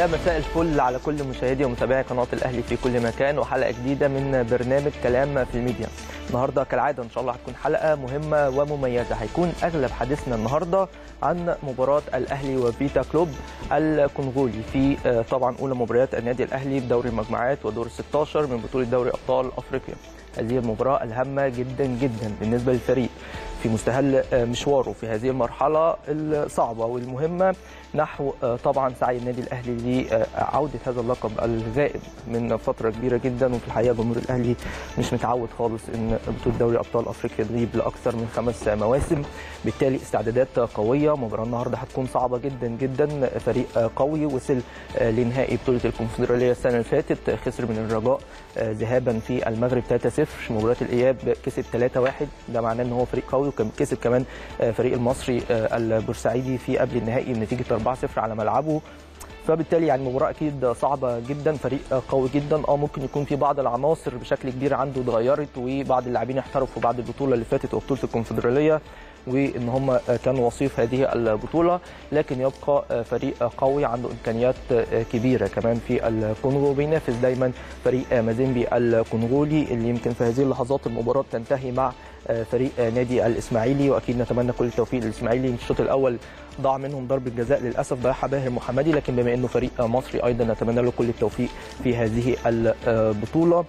يا مساء الفل على كل مشاهدي ومتابعي قناه الاهلي في كل مكان وحلقه جديده من برنامج كلام في الميديا. النهارده كالعاده ان شاء الله هتكون حلقه مهمه ومميزه، هيكون اغلب حديثنا النهارده عن مباراه الاهلي وفيتا كلوب الكونغولي في طبعا اولى مباريات النادي الاهلي في دوري المجموعات ودور 16 من بطوله دوري ابطال افريقيا. هذه المباراه الهامه جدا جدا بالنسبه للفريق في مستهل مشواره في هذه المرحله الصعبه والمهمه نحو طبعا سعي النادي الاهلي لعوده هذا اللقب الغائب من فتره كبيره جدا وفي الحقيقه جمهور الاهلي مش متعود خالص ان بطوله دوري ابطال افريقيا تغيب لاكثر من خمس مواسم بالتالي استعدادات قويه مباراه النهارده هتكون صعبه جدا جدا فريق قوي وصل لنهائي بطوله الكونفدراليه السنه اللي فاتت خسر من الرجاء ذهابا في المغرب 3-0 مباراه الاياب كسب 3-1 ده معناه ان هو فريق قوي وكان كسب كمان فريق المصري البورسعيدي في قبل النهائي بنتيجه 4-0 على ملعبه فبالتالي يعني مباراه اكيد صعبه جدا فريق قوي جدا اه ممكن يكون في بعض العناصر بشكل كبير عنده اتغيرت وبعض اللاعبين احترفوا بعد البطوله اللي فاتت وبطوله الكونفدراليه وان هم كانوا وصيف هذه البطوله لكن يبقى فريق قوي عنده امكانيات كبيره كمان في الكونغو بينافس دايما فريق مازيمبي الكونغولي اللي يمكن في هذه اللحظات المباراه تنتهي مع فريق نادي الاسماعيلي واكيد نتمنى كل التوفيق للاسماعيلي الشوط الاول ضاع منهم ضربه جزاء للاسف ضيعها باهر محمدي لكن بما انه فريق مصري ايضا نتمنى له كل التوفيق في هذه البطوله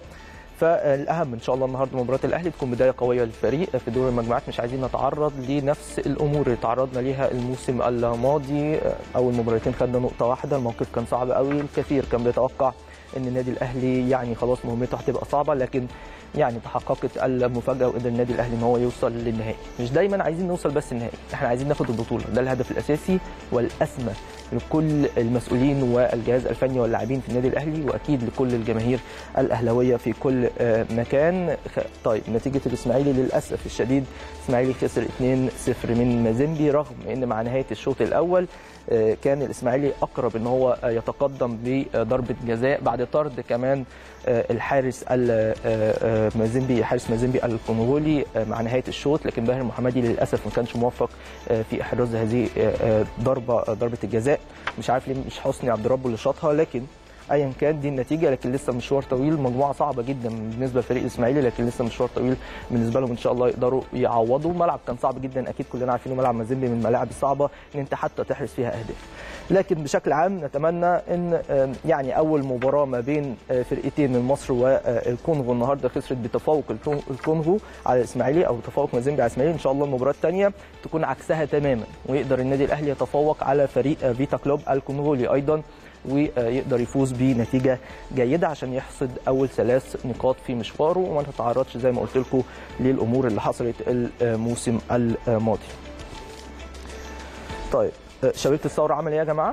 فالاهم ان شاء الله النهارده مباراه الاهلي تكون بدايه قويه للفريق في دور المجموعات مش عايزين نتعرض لنفس الامور اللي تعرضنا ليها الموسم الماضي اول مباراتين خدنا نقطه واحده الموقف كان صعب قوي الكثير كان بيتوقع ان النادي الاهلي يعني خلاص مهمته هتبقى صعبه لكن يعني تحققت المفاجاه وقدر النادي الاهلي ان هو يوصل للنهائي مش دايما عايزين نوصل بس النهائي احنا عايزين ناخد البطوله ده الهدف الاساسي والاسمى لكل المسؤولين والجهاز الفني واللاعبين في النادي الاهلي واكيد لكل الجماهير الاهلاويه في كل مكان طيب نتيجه الاسماعيلي للاسف الشديد الاسماعيلي خسر 2-0 من مازيمبي رغم ان مع نهايه الشوط الاول كان الاسماعيلي اقرب ان هو يتقدم بضربه جزاء بعد طرد كمان الحارس مازيمبي حارس مازيمبي الكونغولي مع نهايه الشوط لكن باهر محمدي للاسف ما كانش موفق في احراز هذه ضربه ضربه الجزاء مش عارف ليه مش حسني عبد ربه اللي شاطها لكن ايا كان دي النتيجه لكن لسه مشوار طويل مجموعه صعبه جدا بالنسبه لفريق الاسماعيلي لكن لسه مشوار طويل بالنسبه لهم ان شاء الله يقدروا يعوضوا الملعب كان صعب جدا اكيد كلنا عارفين ملعب مازيمبي من الملاعب الصعبه ان انت حتى تحرز فيها اهداف لكن بشكل عام نتمنى ان يعني اول مباراه ما بين فرقتين من مصر والكونغو النهارده خسرت بتفوق الكونغو على الاسماعيلي او تفوق مازيمبي على الاسماعيلي ان شاء الله المباراه الثانيه تكون عكسها تماما ويقدر النادي الاهلي يتفوق على فريق فيتا كلوب الكونغولي ايضا ويقدر يفوز بنتيجه جيده عشان يحصد اول ثلاث نقاط في مشواره وما نتعرضش زي ما قلت لكم للامور اللي حصلت الموسم الماضي. طيب شبيبه الثوره عمل ايه يا جماعه؟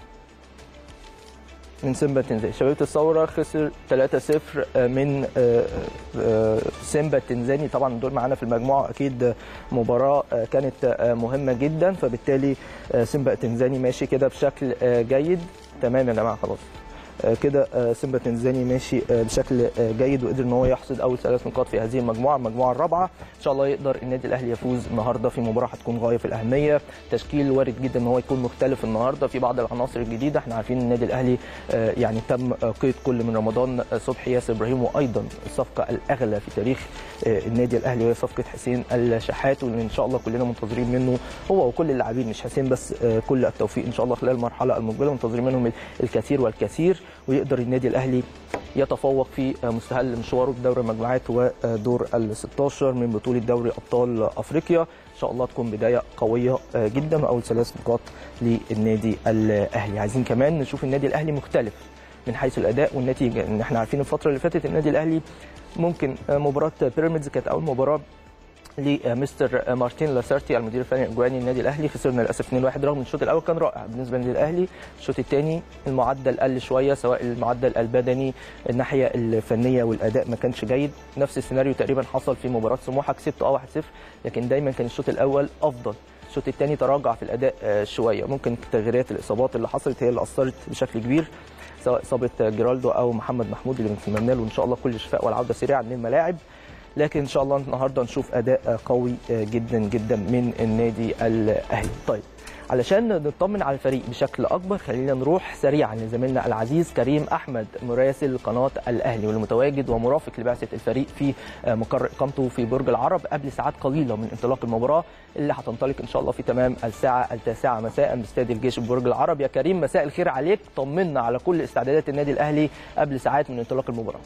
من سيمبا تنزاني شبيبه الثوره خسر 3-0 من سيمبا التنزاني طبعا دول معانا في المجموعه اكيد مباراه كانت مهمه جدا فبالتالي سيمبا التنزاني ماشي كده بشكل جيد تمام يا جماعه خلاص كده سيمبا تنزاني ماشي بشكل جيد وقدر ان هو يحصد اول ثلاث نقاط في هذه المجموعه المجموعه الرابعه ان شاء الله يقدر النادي الاهلي يفوز النهارده في مباراه هتكون غايه في الاهميه تشكيل وارد جدا ان هو يكون مختلف النهارده في بعض العناصر الجديده احنا عارفين النادي الاهلي يعني تم قيد كل من رمضان صبحي ياسر ابراهيم وايضا الصفقه الاغلى في تاريخ النادي الاهلي وهي صفقه حسين الشحات واللي ان شاء الله كلنا منتظرين منه هو وكل اللاعبين مش حسين بس كل التوفيق ان شاء الله خلال المرحله المقبله منتظرين منهم الكثير والكثير ويقدر النادي الاهلي يتفوق في مستهل مشواره في دوري المجموعات ودور ال 16 من بطوله دوري ابطال افريقيا ان شاء الله تكون بدايه قويه جدا واول ثلاث نقاط للنادي الاهلي عايزين كمان نشوف النادي الاهلي مختلف من حيث الاداء والنتيجه ان احنا عارفين الفتره اللي فاتت النادي الاهلي ممكن مباراه بيراميدز كانت اول مباراه لمستر مارتين لاسارتي المدير الفني الاجواني النادي الاهلي خسرنا للاسف 2-1 رغم ان الشوط الاول كان رائع بالنسبه للنادي الاهلي الشوط الثاني المعدل قل شويه سواء المعدل البدني الناحيه الفنيه والاداء ما كانش جيد نفس السيناريو تقريبا حصل في مباراه سموحه كسبت اه 1-0 لكن دايما كان الشوط الاول افضل الشوط الثاني تراجع في الاداء شويه ممكن تغييرات الاصابات اللي حصلت هي اللي اثرت بشكل كبير سواء اصابه جيرالدو او محمد محمود اللي بنتمنى له ان شاء الله كل شفاء والعوده سريعا للملاعب لكن ان شاء الله النهارده نشوف اداء قوي جدا جدا من النادي الاهلي طيب علشان نطمن على الفريق بشكل اكبر خلينا نروح سريعا لزميلنا العزيز كريم احمد مراسل قناه الاهلي والمتواجد ومرافق لبعثه الفريق في مقر اقامته في برج العرب قبل ساعات قليله من انطلاق المباراه اللي هتنطلق ان شاء الله في تمام الساعه التاسعه مساء باستاد الجيش ببرج العرب يا كريم مساء الخير عليك طمنا على كل استعدادات النادي الاهلي قبل ساعات من انطلاق المباراه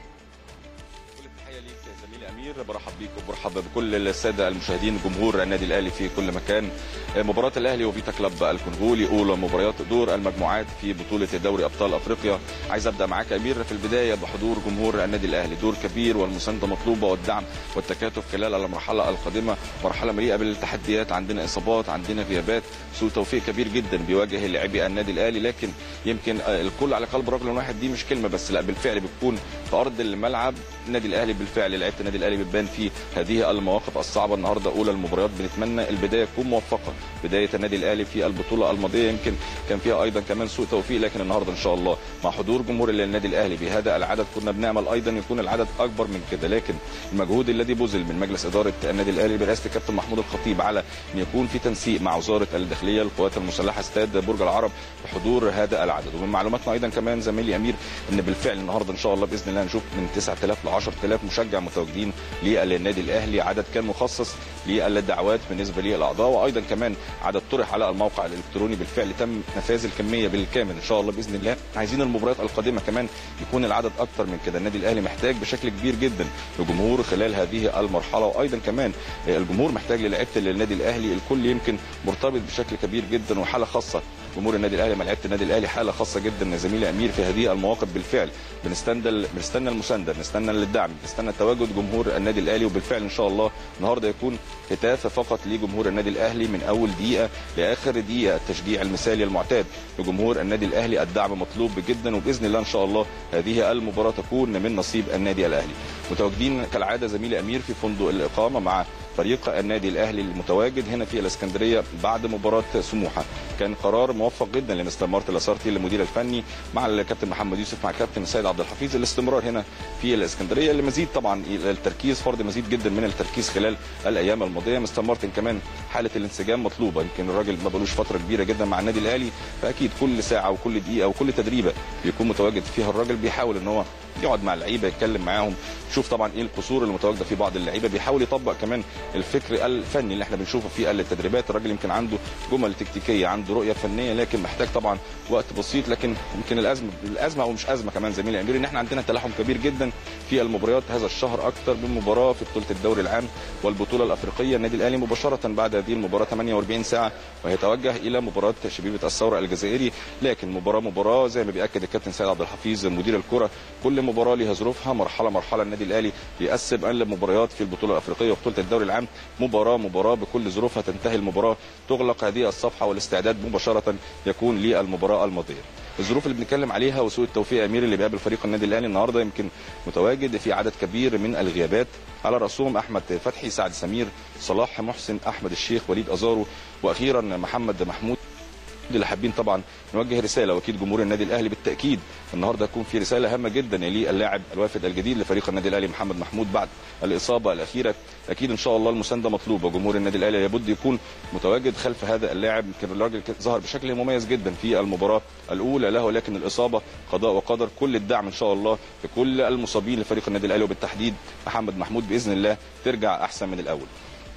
امير برحب بيك وبرحب بكل الساده المشاهدين جمهور النادي الاهلي في كل مكان مباراه الاهلي وفيتا كلوب الكونغولي اولى مباريات دور المجموعات في بطوله دوري ابطال افريقيا عايز ابدا معاك امير في البدايه بحضور جمهور النادي الاهلي دور كبير والمسانده مطلوبه والدعم والتكاتف خلال المرحله القادمه مرحله مليئه بالتحديات عندنا اصابات عندنا غيابات سوء توفيق كبير جدا بيواجه لاعبي النادي الاهلي لكن يمكن الكل على قلب رجل واحد دي مش كلمه بس لا بالفعل بتكون في ارض الملعب النادي الاهلي بالفعل لعيبه النادي الاهلي بتبان في هذه المواقف الصعبه النهارده اولى المباريات بنتمنى البدايه تكون موفقه بدايه النادي الاهلي في البطوله الماضيه يمكن كان فيها ايضا كمان سوء توفيق لكن النهارده ان شاء الله مع حضور جمهور النادي الاهلي بهذا العدد كنا بنامل ايضا يكون العدد اكبر من كده لكن المجهود الذي بذل من مجلس اداره النادي الاهلي برئاسه الكابتن محمود الخطيب على ان يكون في تنسيق مع وزاره الداخليه القوات المسلحه استاد برج العرب بحضور هذا العدد ومن معلوماتنا ايضا كمان زميلي امير ان بالفعل النهارده ان شاء الله باذن الله نشوف من 9000 ل 10000 مشجع متواجدين للنادي الاهلي عدد كان مخصص للدعوات بالنسبه للاعضاء وايضا كمان عدد طرح على الموقع الالكتروني بالفعل تم نفاذ الكميه بالكامل ان شاء الله باذن الله عايزين المباريات القادمه كمان يكون العدد اكتر من كده النادي الاهلي محتاج بشكل كبير جدا لجمهور خلال هذه المرحله وايضا كمان الجمهور محتاج للعيبه النادي الاهلي الكل يمكن مرتبط بشكل كبير جدا وحاله خاصه جمهور النادي الاهلي مع لعيبه النادي الاهلي حاله خاصه جدا زميلي امير في هذه المواقف بالفعل بنستنى بنستنى المسانده بنستنى الدعم بنستنى تواجد جمهور النادي الاهلي وبالفعل ان شاء الله النهارده يكون هتاف فقط لجمهور النادي الاهلي من اول دقيقه لاخر دقيقه التشجيع المثالي المعتاد لجمهور النادي الاهلي الدعم مطلوب جدا وباذن الله ان شاء الله هذه المباراه تكون من نصيب النادي الاهلي متواجدين كالعاده زميلي امير في فندق الاقامه مع فريق النادي الاهلي المتواجد هنا في الاسكندريه بعد مباراه سموحه كان قرار موفق جدا لمستر مارتن لاسارتي المدير الفني مع الكابتن محمد يوسف مع الكابتن سيد عبد الحفيظ الاستمرار هنا في الاسكندريه لمزيد طبعا التركيز فرض مزيد جدا من التركيز خلال الايام الماضيه مستر مارتن كمان حاله الانسجام مطلوبه يمكن الراجل ما بقالوش فتره كبيره جدا مع النادي الاهلي فاكيد كل ساعه وكل دقيقه وكل تدريبه بيكون متواجد فيها الراجل بيحاول ان هو يقعد مع اللعيبه يتكلم معاهم شوف طبعا ايه القصور اللي متواجده في بعض اللعيبه بيحاول يطبق كمان الفكر الفني اللي احنا بنشوفه في التدريبات الراجل يمكن عنده جمل تكتيكيه عنده رؤيه فنيه لكن محتاج طبعا وقت بسيط لكن يمكن الازمه الازمه او مش ازمه كمان زميلي امير ان احنا عندنا تلاحم كبير جدا في المباريات هذا الشهر اكثر من مباراه في بطوله الدوري العام والبطوله الافريقيه النادي الاهلي مباشره بعد هذه المباراه 48 ساعه وهيتوجه الى مباراه شبيبه الثوره الجزائري لكن مباراه مباراه زي ما بياكد الكابتن سيد عبد الحفيظ مدير الكره كل مباراه ليها ظروفها مرحله مرحله النادي الاهلي يقسم المباريات في البطوله الافريقيه وبطوله الدوري العام مباراه مباراه بكل ظروفها تنتهي المباراه تغلق هذه الصفحه والاستعداد مباشره يكون للمباراه الماضيه الظروف اللي بنتكلم عليها وسوء التوفيق امير اللي بيقابل فريق النادي الاهلي النهارده يمكن متواجد في عدد كبير من الغيابات على راسهم احمد فتحي سعد سمير صلاح محسن احمد الشيخ وليد ازارو واخيرا محمد محمود اللي حابين طبعا نوجه رساله واكيد جمهور النادي الاهلي بالتاكيد النهارده هتكون في رساله هامه جدا للاعب الوافد الجديد لفريق النادي الاهلي محمد محمود بعد الاصابه الاخيره اكيد ان شاء الله المسانده مطلوبه جمهور النادي الاهلي لابد يكون متواجد خلف هذا اللاعب يمكن الراجل ظهر بشكل مميز جدا في المباراه الاولى له ولكن الاصابه قضاء وقدر كل الدعم ان شاء الله لكل المصابين لفريق النادي الاهلي وبالتحديد محمد محمود باذن الله ترجع احسن من الاول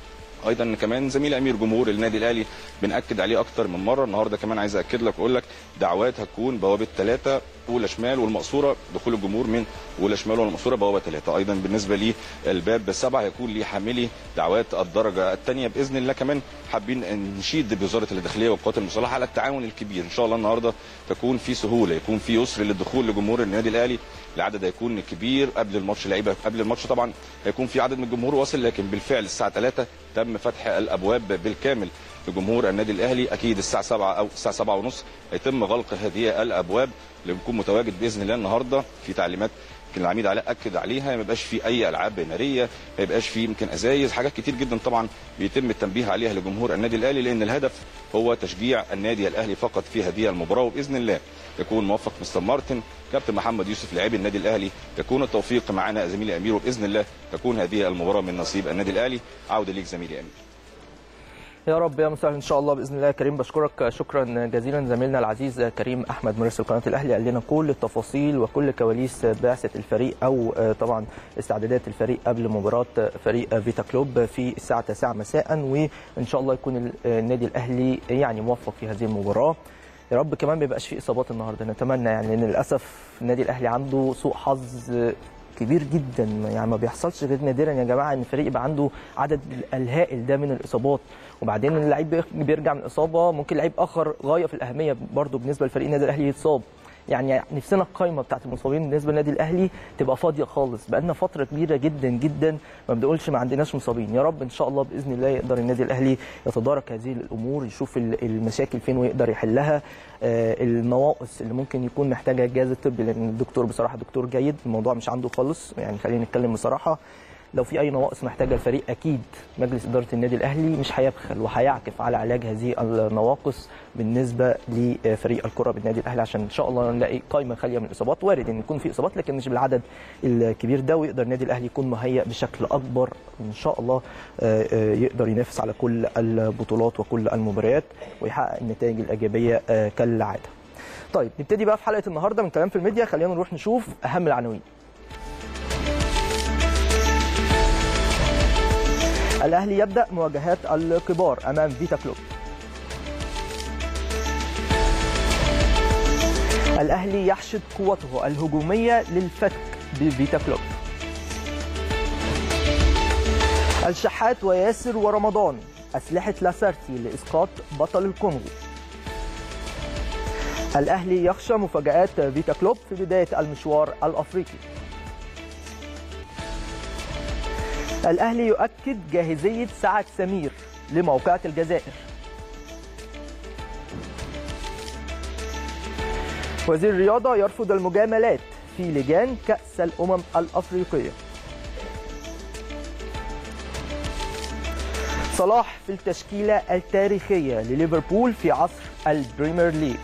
ايضا كمان زميل امير جمهور النادي الاهلي بناكد عليه اكتر من مره النهارده كمان عايز اكد لك واقول لك دعوات هتكون بوابه ثلاثه اولى شمال والمقصوره دخول الجمهور من اولى شمال والمقصوره بوابه ثلاثه ايضا بالنسبه للباب سبعه هيكون ليه حاملي دعوات الدرجه الثانيه باذن الله كمان حابين نشيد بوزاره الداخليه والقوات المسلحه على التعاون الكبير ان شاء الله النهارده تكون في سهوله يكون في يسر للدخول لجمهور النادي الاهلي العدد هيكون كبير قبل الماتش لعيبه قبل الماتش طبعا هيكون في عدد من الجمهور واصل لكن بالفعل الساعه 3 تم فتح الابواب بالكامل لجمهور النادي الاهلي اكيد الساعه 7 او الساعه 7 ونص هيتم غلق هذه الابواب اللي بيكون متواجد باذن الله النهارده في تعليمات يمكن العميد علاء اكد عليها ما يبقاش في اي العاب ناريه ما يبقاش في يمكن ازايز حاجات كتير جدا طبعا بيتم التنبيه عليها لجمهور النادي الاهلي لان الهدف هو تشجيع النادي الاهلي فقط في هذه المباراه وباذن الله يكون موفق مستر مارتن كابتن محمد يوسف لاعبي النادي الاهلي يكون التوفيق معنا زميلي امير وباذن الله تكون هذه المباراه من نصيب النادي الاهلي عوده ليك زميلي امير يا رب يا مسهل ان شاء الله باذن الله يا كريم بشكرك شكرا جزيلا زميلنا العزيز كريم احمد مراسل قناه الاهلي قال لنا كل التفاصيل وكل كواليس بعثه الفريق او طبعا استعدادات الفريق قبل مباراه فريق فيتا كلوب في الساعه 9 مساء وان شاء الله يكون النادي الاهلي يعني موفق في هذه المباراه يا رب كمان ما يبقاش في اصابات النهارده نتمنى يعني لان للاسف النادي الاهلي عنده سوء حظ كبير جدا يعني ما بيحصلش غير نادرا يا جماعه ان الفريق يبقى عنده عدد الهائل ده من الاصابات وبعدين اللعيب بيرجع من الاصابه ممكن لعيب اخر غايه في الاهميه برضه بالنسبه لفريق النادي الاهلي يتصاب يعني نفسنا القائمه بتاعت المصابين بالنسبه للنادي الاهلي تبقى فاضيه خالص بقالنا فتره كبيره جدا جدا ما بنقولش ما عندناش مصابين يا رب ان شاء الله باذن الله يقدر النادي الاهلي يتدارك هذه الامور يشوف المشاكل فين ويقدر يحلها النواقص اللي ممكن يكون محتاجها الجهاز الطبي لان الدكتور بصراحه دكتور جيد الموضوع مش عنده خالص يعني خلينا نتكلم بصراحه لو في اي نواقص محتاجه الفريق اكيد مجلس اداره النادي الاهلي مش هيبخل وهيعكف على علاج هذه النواقص بالنسبه لفريق الكره بالنادي الاهلي عشان ان شاء الله نلاقي قائمه خاليه من الاصابات وارد ان يكون في اصابات لكن مش بالعدد الكبير ده ويقدر النادي الاهلي يكون مهيئ بشكل اكبر ان شاء الله يقدر ينافس على كل البطولات وكل المباريات ويحقق النتائج الايجابيه كالعاده. طيب نبتدي بقى في حلقه النهارده من كلام في الميديا خلينا نروح نشوف اهم العناوين. الاهلي يبدا مواجهات الكبار امام فيتا كلوب الاهلي يحشد قوته الهجوميه للفتك بفيتا كلوب الشحات وياسر ورمضان اسلحه لاسارتي لاسقاط بطل الكونغو الاهلي يخشى مفاجات فيتا كلوب في بدايه المشوار الافريقي الأهلي يؤكد جاهزية سعد سمير لموقعة الجزائر وزير الرياضة يرفض المجاملات في لجان كأس الأمم الأفريقية صلاح في التشكيلة التاريخية لليفربول في عصر البريمير ليج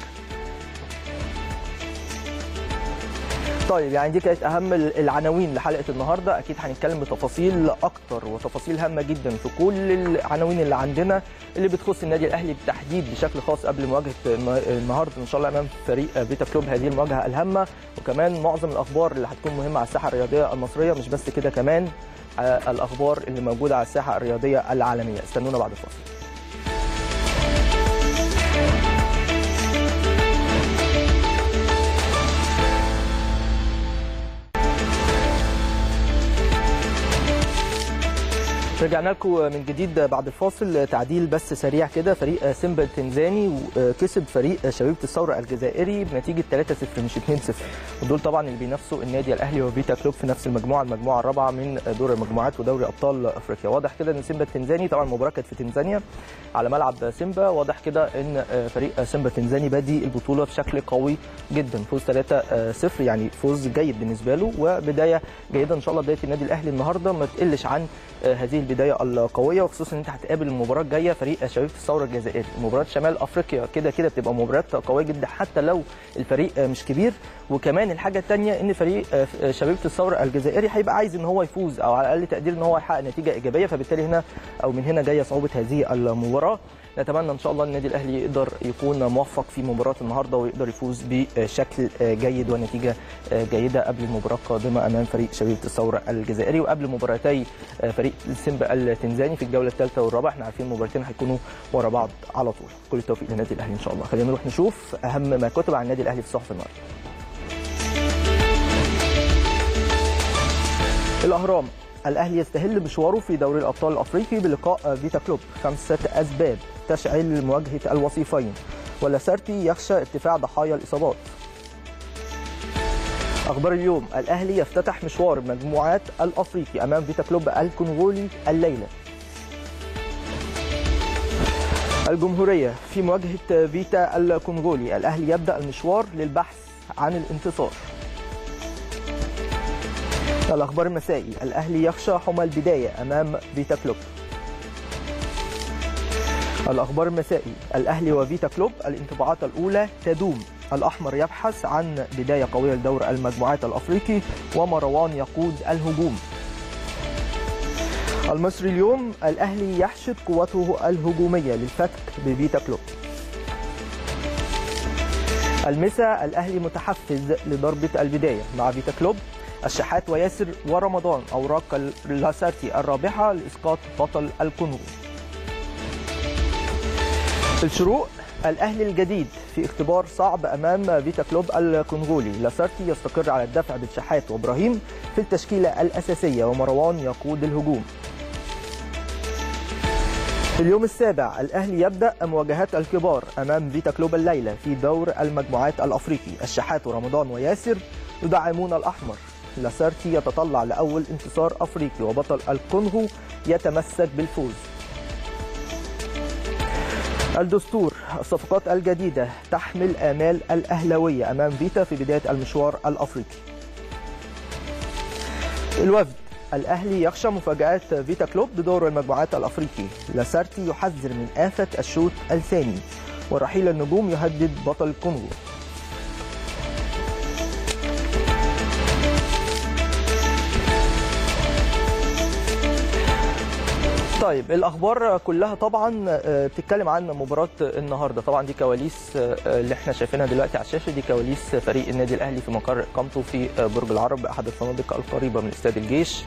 طيب يعني دي كانت اهم العناوين لحلقه النهارده اكيد هنتكلم بتفاصيل اكتر وتفاصيل هامه جدا في كل العناوين اللي عندنا اللي بتخص النادي الاهلي بالتحديد بشكل خاص قبل مواجهه النهارده ان شاء الله امام فريق فيتا كلوب هذه المواجهه الهامه وكمان معظم الاخبار اللي هتكون مهمه على الساحه الرياضيه المصريه مش بس كده كمان الاخبار اللي موجوده على الساحه الرياضيه العالميه استنونا بعد الفاصل رجعنا لكم من جديد بعد الفاصل تعديل بس سريع كده فريق سيمبا التنزاني كسب فريق شبيبه الثوره الجزائري بنتيجه 3-0 مش 2-0 ودول طبعا اللي بينافسوا النادي الاهلي وفيتا كلوب في نفس المجموعه المجموعه الرابعه من دور المجموعات ودوري ابطال افريقيا واضح كده ان سيمبا التنزاني طبعا المباراه كانت في تنزانيا على ملعب سيمبا واضح كده ان فريق سيمبا التنزاني بادي البطوله بشكل قوي جدا فوز 3-0 يعني فوز جيد بالنسبه له وبدايه جيده ان شاء الله بدايه النادي الاهلي النهارده ما تقلش عن هذه البدايه القويه وخصوصا ان انت هتقابل المباراه الجايه فريق شبيبه الثوره الجزائري مباراه شمال افريقيا كده كده بتبقى مباريات قويه جدا حتى لو الفريق مش كبير وكمان الحاجه الثانيه ان فريق شبيبه الثوره الجزائري هيبقى عايز ان هو يفوز او على الاقل تقدير ان هو يحقق نتيجه ايجابيه فبالتالي هنا او من هنا جايه صعوبه هذه المباراه نتمنى ان شاء الله النادي الاهلي يقدر يكون موفق في مباراه النهارده ويقدر يفوز بشكل جيد ونتيجه جيده قبل المباراه القادمه امام فريق شبيبه الثوره الجزائري وقبل مباراتي فريق سيمبا التنزاني في الجوله الثالثه والرابعه احنا عارفين المباراتين هيكونوا ورا بعض على طول كل التوفيق للنادي الاهلي ان شاء الله خلينا نروح نشوف اهم ما كتب عن النادي الاهلي في الصحف النهارده الاهرام الاهلي يستهل مشواره في دوري الابطال الافريقي بلقاء فيتا كلوب خمسه اسباب تشعل مواجهه الوصيفين ولاسارتي يخشى ارتفاع ضحايا الاصابات اخبار اليوم الاهلي يفتتح مشوار مجموعات الافريقي امام فيتا كلوب الكونغولي الليله الجمهوريه في مواجهه فيتا الكونغولي الاهلي يبدا المشوار للبحث عن الانتصار الاخبار المسائي الاهلي يخشى حمى البدايه امام فيتا كلوب الاخبار المسائي الاهلي وفيتا كلوب الانطباعات الاولى تدوم الاحمر يبحث عن بدايه قويه لدور المجموعات الافريقي ومروان يقود الهجوم المصري اليوم الاهلي يحشد قوته الهجوميه للفتك بفيتا كلوب المسا الاهلي متحفز لضربه البدايه مع فيتا كلوب الشحات وياسر ورمضان اوراق لاسارتي الرابحه لاسقاط بطل الكونغو الشروق الاهلي الجديد في اختبار صعب امام فيتا كلوب الكونغولي لاسارتي يستقر على الدفع بالشحات وابراهيم في التشكيله الاساسيه ومروان يقود الهجوم في اليوم السابع الاهلي يبدا مواجهات الكبار امام فيتا كلوب الليله في دور المجموعات الافريقي الشحات ورمضان وياسر يدعمون الاحمر لاسارتي يتطلع لاول انتصار افريقي وبطل الكونغو يتمسك بالفوز الدستور الصفقات الجديدة تحمل آمال الأهلوية أمام فيتا في بداية المشوار الأفريقي الوفد الأهلي يخشى مفاجآت فيتا كلوب بدور المجموعات الأفريقي لاسارتي يحذر من آفة الشوط الثاني ورحيل النجوم يهدد بطل الكونغو طيب الاخبار كلها طبعا آه، بتتكلم عن مباراه النهارده طبعا دي كواليس آه، اللي احنا شايفينها دلوقتي على الشاشه دي كواليس فريق النادي الاهلي في مقر اقامته في آه، برج العرب احد الفنادق القريبه من استاد الجيش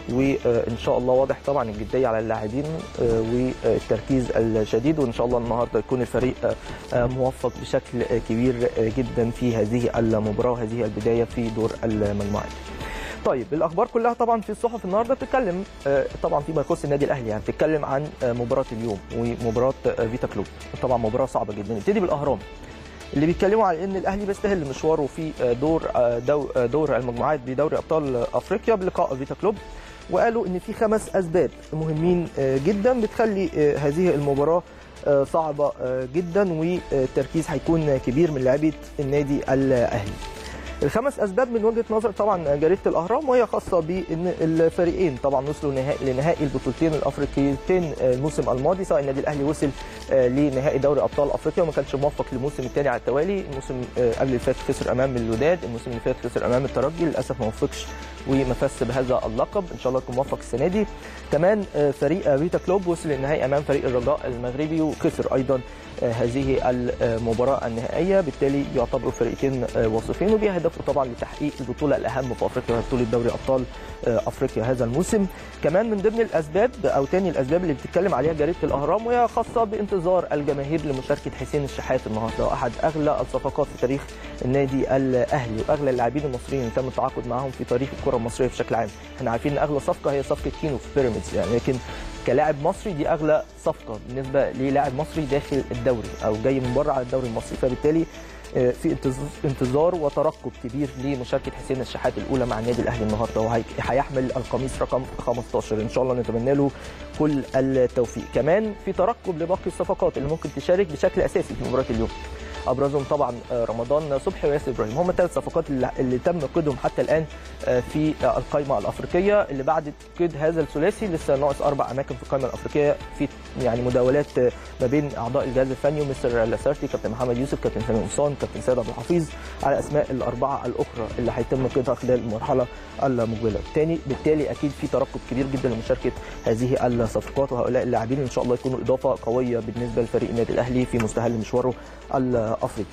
وان شاء الله واضح طبعا الجديه على اللاعبين آه، والتركيز الشديد وان شاء الله النهارده يكون الفريق آه، آه، موفق بشكل آه، كبير آه، جدا في هذه المباراه وهذه البدايه في دور المجموعات طيب الاخبار كلها طبعا في الصحف النهارده بتتكلم آه، طبعا فيما يخص النادي الاهلي يعني بتتكلم عن آه، مباراه اليوم ومباراه آه، فيتا كلوب طبعا مباراه صعبه جدا نبتدي بالاهرام اللي بيتكلموا على ان الاهلي بيستهل مشواره في آه، دور آه، دو- آه، دور المجموعات بدوري ابطال افريقيا بلقاء فيتا كلوب وقالوا ان في خمس اسباب مهمين آه، جدا بتخلي آه، هذه المباراه آه، صعبه آه، جدا والتركيز هيكون كبير من لاعبي النادي الاهلي الخمس اسباب من وجهه نظر طبعا جريده الاهرام وهي خاصه بان الفريقين طبعا وصلوا نهائي لنهائي البطولتين الافريقيتين الموسم الماضي سواء النادي الاهلي وصل آه، لنهائي دوري ابطال افريقيا وما كانش موفق للموسم الثاني على التوالي الموسم آه، قبل اللي فات خسر امام الوداد الموسم اللي فات خسر امام الترجي للاسف ما وفقش وما فاز بهذا اللقب ان شاء الله يكون موفق السنه دي كمان آه، فريق آه، فيتا كلوب وصل للنهائي امام فريق الرجاء المغربي وخسر ايضا آه، هذه المباراه النهائيه بالتالي يعتبروا فريقين آه، واصفين وبيهدفوا طبعا لتحقيق البطوله الاهم في افريقيا وهي بطوله دوري ابطال آه، افريقيا هذا الموسم كمان من ضمن الاسباب او تاني الاسباب اللي بتتكلم عليها جريده الاهرام وهي خاصه بانتظار الجماهير لمشاركه حسين الشحات النهارده واحد اغلى الصفقات في تاريخ النادي الاهلي واغلى اللاعبين المصريين اللي تم التعاقد معاهم في تاريخ الكره المصريه بشكل عام احنا عارفين ان اغلى صفقه هي صفقه كينو في بيراميدز يعني لكن كلاعب مصري دي اغلى صفقه بالنسبه للاعب مصري داخل الدوري او جاي من بره على الدوري المصري فبالتالي آه، في انتظ- انتظار وترقب كبير لمشاركه حسين الشحات الاولى مع النادي الاهلي النهارده وهيحمل القميص رقم 15 ان شاء الله نتمنى له كل التوفيق كمان في ترقب لباقي الصفقات اللي ممكن تشارك بشكل اساسي في مباراه اليوم ابرزهم طبعا آه، رمضان صبحي وياسر ابراهيم هم الثلاث صفقات اللي, اللي تم قيدهم حتى الان آه، في آه، القائمه الافريقيه اللي بعد قيد هذا الثلاثي لسه ناقص اربع اماكن في القائمه الافريقيه في يعني مداولات آه، ما بين اعضاء الجهاز الفني ومستر لاسارتي كابتن محمد يوسف كابتن سامي قمصان كابتن سيد عبد الحفيظ على اسماء الاربعه الاخرى اللي هيتم قيدها خلال المرحله المقبله بالتالي بالتالي اكيد في ترقب كبير جدا لمشاركه هذه الصفقات وهؤلاء اللاعبين ان شاء الله يكونوا اضافه قويه بالنسبه لفريق النادي الاهلي في مستهل مشواره الافريقي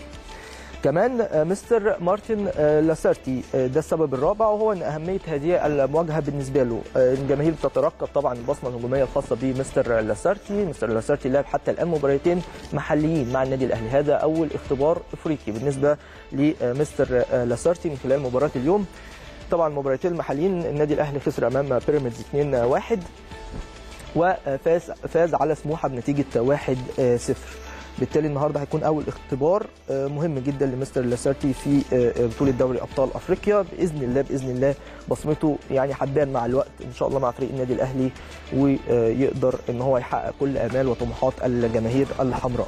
كمان آه، مستر مارتن آه، لاسارتي آه، ده السبب الرابع وهو ان اهميه هذه المواجهه بالنسبه له آه، الجماهير بتترقب طبعا البصمه الهجوميه الخاصه بمستر لاسارتي مستر لاسارتي لعب حتى الان مباراتين محليين مع النادي الاهلي هذا اول اختبار افريقي بالنسبه لمستر آه، لاسارتي من خلال مباراه اليوم طبعا المباراتين المحليين النادي الاهلي خسر امام بيراميدز 2-1 وفاز فاز على سموحه بنتيجه 1-0 بالتالي النهارده هيكون اول اختبار آه، مهم جدا لمستر لاسارتي في آه، بطوله دوري ابطال افريقيا باذن الله باذن الله بصمته يعني هتبان مع الوقت ان شاء الله مع فريق النادي الاهلي ويقدر ان هو يحقق كل امال وطموحات الجماهير الحمراء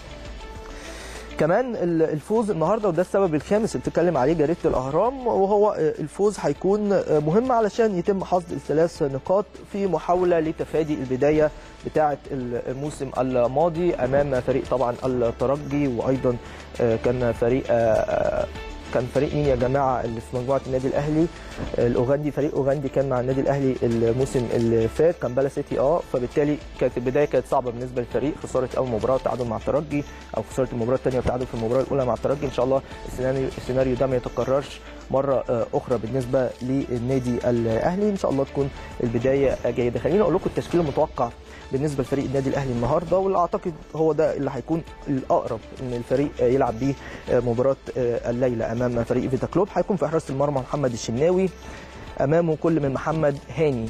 كمان ال- الفوز النهارده وده السبب الخامس اللي بتتكلم عليه جريده الاهرام وهو آه، الفوز هيكون آه، مهم علشان يتم حصد الثلاث نقاط في محاوله لتفادي البدايه بتاعه الموسم الماضي امام فريق طبعا الترجي وايضا آه، كان فريق آه، آه، كان فريق مين يا جماعه اللي في مجموعه النادي الاهلي الاوغندي فريق اوغندي كان مع النادي الاهلي الموسم اللي فات كان بالا سيتي اه فبالتالي كانت البدايه كانت صعبه بالنسبه للفريق خساره اول مباراه وتعادل مع الترجي او خساره المباراه الثانيه وتعادل في المباراه الاولى مع الترجي ان شاء الله السيناريو السيناريو ده ما يتكررش مره اخرى بالنسبه للنادي الاهلي ان شاء الله تكون البدايه جيده خليني اقول لكم التشكيل المتوقع بالنسبه لفريق النادي الاهلي النهارده واللي اعتقد هو ده اللي هيكون الاقرب ان الفريق يلعب بيه مباراه الليله امام فريق فيتا كلوب هيكون في حراسه المرمى محمد الشناوي امامه كل من محمد هاني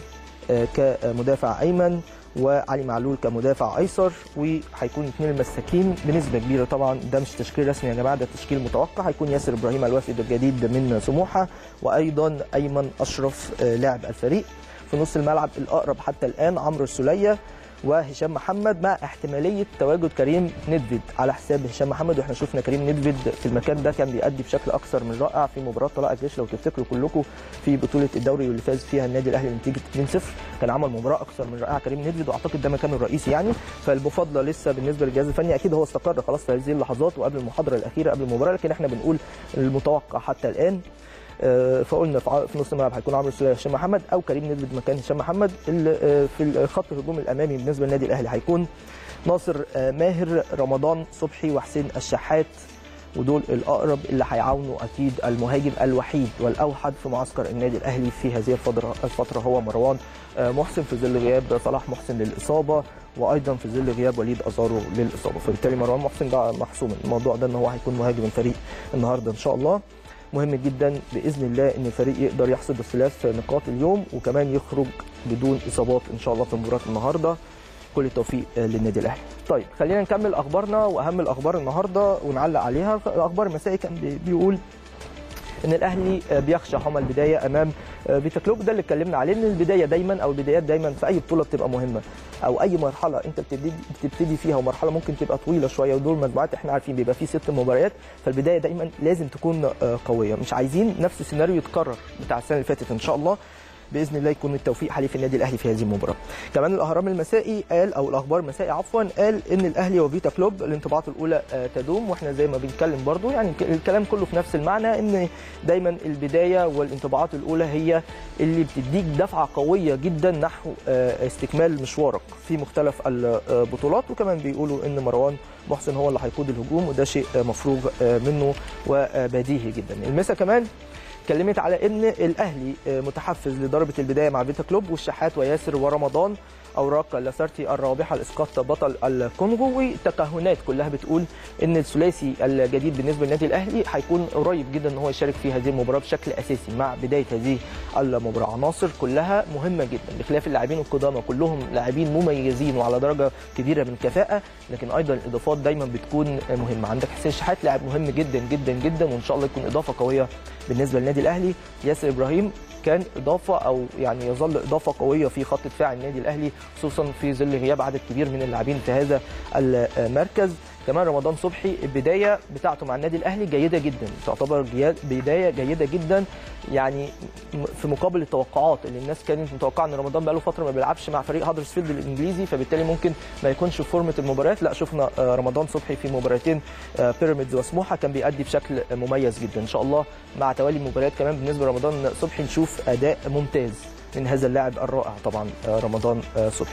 كمدافع ايمن وعلي معلول كمدافع ايسر وهيكون اثنين المساكين بنسبه كبيره طبعا ده مش تشكيل رسمي يا جماعه ده تشكيل متوقع هيكون ياسر ابراهيم الوافد الجديد من سموحه وايضا ايمن اشرف لاعب الفريق في نص الملعب الاقرب حتى الان عمرو السوليه وهشام محمد مع احتماليه تواجد كريم ندفيد على حساب هشام محمد واحنا شفنا كريم ندفيد في المكان ده كان بيأدي بشكل اكثر من رائع في مباراه طلائع الجيش لو تفتكروا كلكم في بطوله الدوري واللي فاز فيها النادي الاهلي بنتيجه 2-0 كان عمل مباراه اكثر من رائعه كريم ندفيد واعتقد ده مكانه الرئيسي يعني فالمفاضله لسه بالنسبه للجهاز الفني اكيد هو استقر خلاص في هذه اللحظات وقبل المحاضره الاخيره قبل المباراه لكن احنا بنقول المتوقع حتى الان فقلنا في نص الملعب هيكون عمرو السوليه هشام محمد او كريم ندفد مكان هشام محمد في خط الهجوم الامامي بالنسبه للنادي الاهلي هيكون ناصر ماهر رمضان صبحي وحسين الشحات ودول الاقرب اللي هيعاونوا اكيد المهاجم الوحيد والاوحد في معسكر النادي الاهلي في هذه الفتره الفتره هو مروان محسن في ظل غياب صلاح محسن للاصابه وايضا في ظل غياب وليد ازارو للاصابه فبالتالي مروان محسن ده محسوم الموضوع ده ان هو هيكون مهاجم الفريق النهارده ان شاء الله مهم جدا باذن الله ان الفريق يقدر يحصد الثلاث نقاط اليوم وكمان يخرج بدون اصابات ان شاء الله في مباراه النهارده كل التوفيق للنادي الاهلي. طيب خلينا نكمل اخبارنا واهم الاخبار النهارده ونعلق عليها، الاخبار المسائي كان بيقول ان الاهلي بيخشى حمى البدايه امام فيتا كلوب ده اللي اتكلمنا عليه ان البدايه دايما او البدايات دايما في اي بطوله بتبقى مهمه او اي مرحله انت بتبتدي بتبتدي فيها ومرحله ممكن تبقى طويله شويه ودول مجموعات احنا عارفين بيبقى فيه ست مباريات فالبدايه دايما لازم تكون قويه مش عايزين نفس السيناريو يتكرر بتاع السنه اللي فاتت ان شاء الله باذن الله يكون التوفيق حليف النادي الاهلي في هذه المباراه. كمان الاهرام المسائي قال او الاخبار المسائي عفوا قال ان الاهلي وفيتا كلوب الانطباعات الاولى تدوم واحنا زي ما بنتكلم برضو يعني الكلام كله في نفس المعنى ان دايما البدايه والانطباعات الاولى هي اللي بتديك دفعه قويه جدا نحو استكمال مشوارك في مختلف البطولات وكمان بيقولوا ان مروان محسن هو اللي هيقود الهجوم وده شيء مفروغ منه وبديهي جدا. المسا كمان اتكلمت على ان الاهلي متحفز لضربه البدايه مع فيتا كلوب والشحات وياسر ورمضان اوراق لاسارتي الرابحه لاسقاط بطل الكونغو والتكهنات كلها بتقول ان الثلاثي الجديد بالنسبه للنادي الاهلي هيكون قريب جدا ان هو يشارك في هذه المباراه بشكل اساسي مع بدايه هذه المباراه عناصر كلها مهمه جدا بخلاف اللاعبين القدامى كلهم لاعبين مميزين وعلى درجه كبيره من الكفاءه لكن ايضا الاضافات دايما بتكون مهمه عندك حسين شحات لاعب مهم جدا جدا جدا وان شاء الله يكون اضافه قويه بالنسبه للنادي الاهلي ياسر ابراهيم كان اضافه او يعني يظل اضافه قويه في خط دفاع النادي الاهلي خصوصا في ظل غياب عدد كبير من اللاعبين في هذا المركز كمان رمضان صبحي البدايه بتاعته مع النادي الاهلي جيده جدا تعتبر بدايه جيده جدا يعني في مقابل التوقعات اللي الناس كانت متوقعه ان رمضان بقاله فتره ما بيلعبش مع فريق هادرسفيلد الانجليزي فبالتالي ممكن ما يكونش في فورمه المباريات لا شفنا رمضان صبحي في مباراتين بيراميدز وسموحه كان بيأدي بشكل مميز جدا ان شاء الله مع توالي المباريات كمان بالنسبه لرمضان صبحي نشوف اداء ممتاز من هذا اللاعب الرائع طبعا رمضان صبحي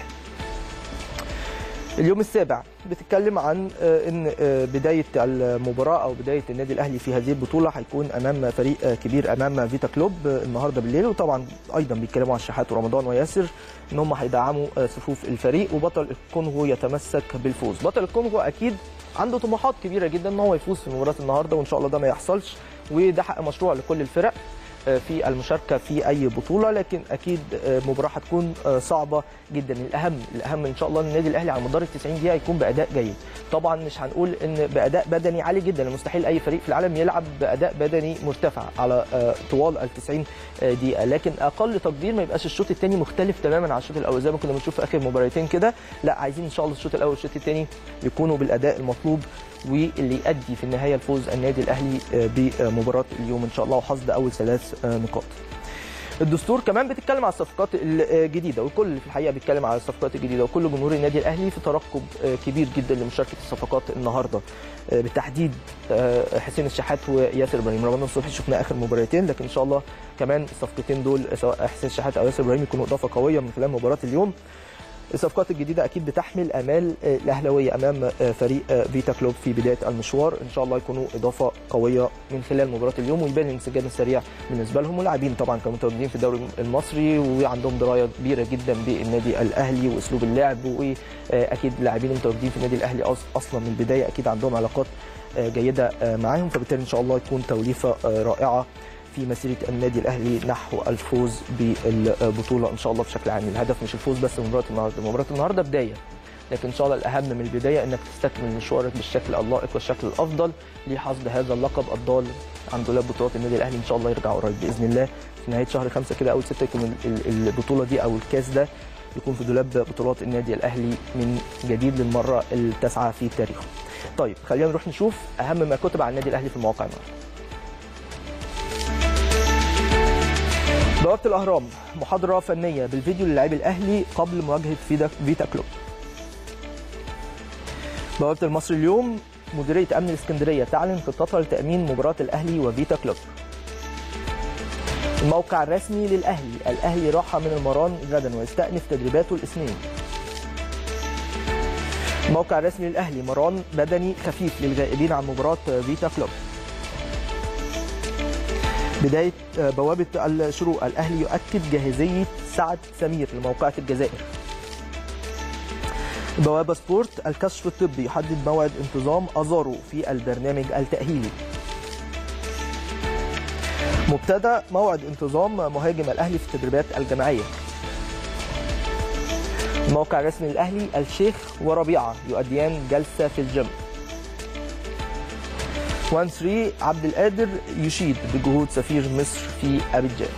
اليوم السابع بتتكلم عن ان بدايه المباراه او بدايه النادي الاهلي في هذه البطوله هيكون امام فريق كبير امام فيتا كلوب النهارده بالليل وطبعا ايضا بيتكلموا عن الشحات ورمضان وياسر ان هم هيدعموا صفوف الفريق وبطل الكونغو يتمسك بالفوز بطل الكونغو اكيد عنده طموحات كبيره جدا ان هو يفوز في مباراه النهارده وان شاء الله ده ما يحصلش وده حق مشروع لكل الفرق في المشاركه في اي بطوله لكن اكيد مباراه هتكون صعبه جدا الاهم الاهم ان شاء الله ان النادي الاهلي على مدار ال 90 دقيقه يكون باداء جيد طبعا مش هنقول ان باداء بدني عالي جدا مستحيل اي فريق في العالم يلعب باداء بدني مرتفع على طوال ال 90 دقيقه لكن اقل تقدير ما يبقاش الشوط الثاني مختلف تماما عن الشوط الاول زي ما كنا بنشوف في اخر مباراتين كده لا عايزين ان شاء الله الشوط الاول والشوط الثاني يكونوا بالاداء المطلوب واللي يؤدي في النهايه الفوز النادي الاهلي بمباراه اليوم ان شاء الله وحصد اول ثلاث نقاط. الدستور كمان بتتكلم على الصفقات الجديده والكل في الحقيقه بيتكلم على الصفقات الجديده وكل جمهور النادي الاهلي في ترقب كبير جدا لمشاركه الصفقات النهارده بالتحديد حسين الشحات وياسر ابراهيم رمضان صبحي شفنا اخر مباراتين لكن ان شاء الله كمان الصفقتين دول سواء حسين الشحات او ياسر ابراهيم يكونوا اضافه قويه من خلال مباراه اليوم الصفقات الجديده اكيد بتحمل امال الاهلاويه امام فريق فيتا كلوب في بدايه المشوار ان شاء الله يكونوا اضافه قويه من خلال مباراه اليوم ويبان الانسجام السريع بالنسبه لهم واللاعبين طبعا كانوا متواجدين في الدوري المصري وعندهم درايه كبيره جدا بالنادي الاهلي واسلوب اللعب واكيد اللاعبين المتواجدين في النادي الاهلي اصلا من البدايه اكيد عندهم علاقات جيده معاهم فبالتالي ان شاء الله تكون توليفه رائعه في مسيره النادي الاهلي نحو الفوز بالبطوله ان شاء الله بشكل عام الهدف مش الفوز بس من مباراه النهارده مباراه النهارده بدايه لكن ان شاء الله الاهم من البدايه انك تستكمل مشوارك بالشكل اللائق والشكل الافضل لحصد هذا اللقب الضال عن دولاب بطولات النادي الاهلي ان شاء الله يرجع قريب باذن الله في نهايه شهر خمسة كده اول ستة يكون البطوله دي او الكاس ده يكون في دولاب بطولات النادي الاهلي من جديد للمره التاسعه في تاريخه. طيب خلينا نروح نشوف اهم ما كتب عن النادي الاهلي في المواقع النهارده. بوابه الاهرام محاضره فنيه بالفيديو للاعبي الاهلي قبل مواجهه فيدا فيتا كلوب. بوابه المصري اليوم مديريه امن الاسكندريه تعلن خطتها لتامين مباراه الاهلي وفيتا كلوب. الموقع الرسمي للاهلي الاهلي راحه من المران غدا ويستأنف تدريباته الاثنين. الموقع الرسمي للاهلي مران بدني خفيف للغائبين عن مباراه فيتا كلوب. بداية بوابة الشروق الأهلي يؤكد جاهزية سعد سمير لموقعة الجزائر بوابة سبورت الكشف الطبي يحدد موعد انتظام أزارو في البرنامج التأهيلي مبتدا موعد انتظام مهاجم الأهلي في التدريبات الجماعية الموقع الرسمي للأهلي الشيخ وربيعة يؤديان جلسة في الجيم 1 3 عبد القادر يشيد بجهود سفير مصر في ابيجان.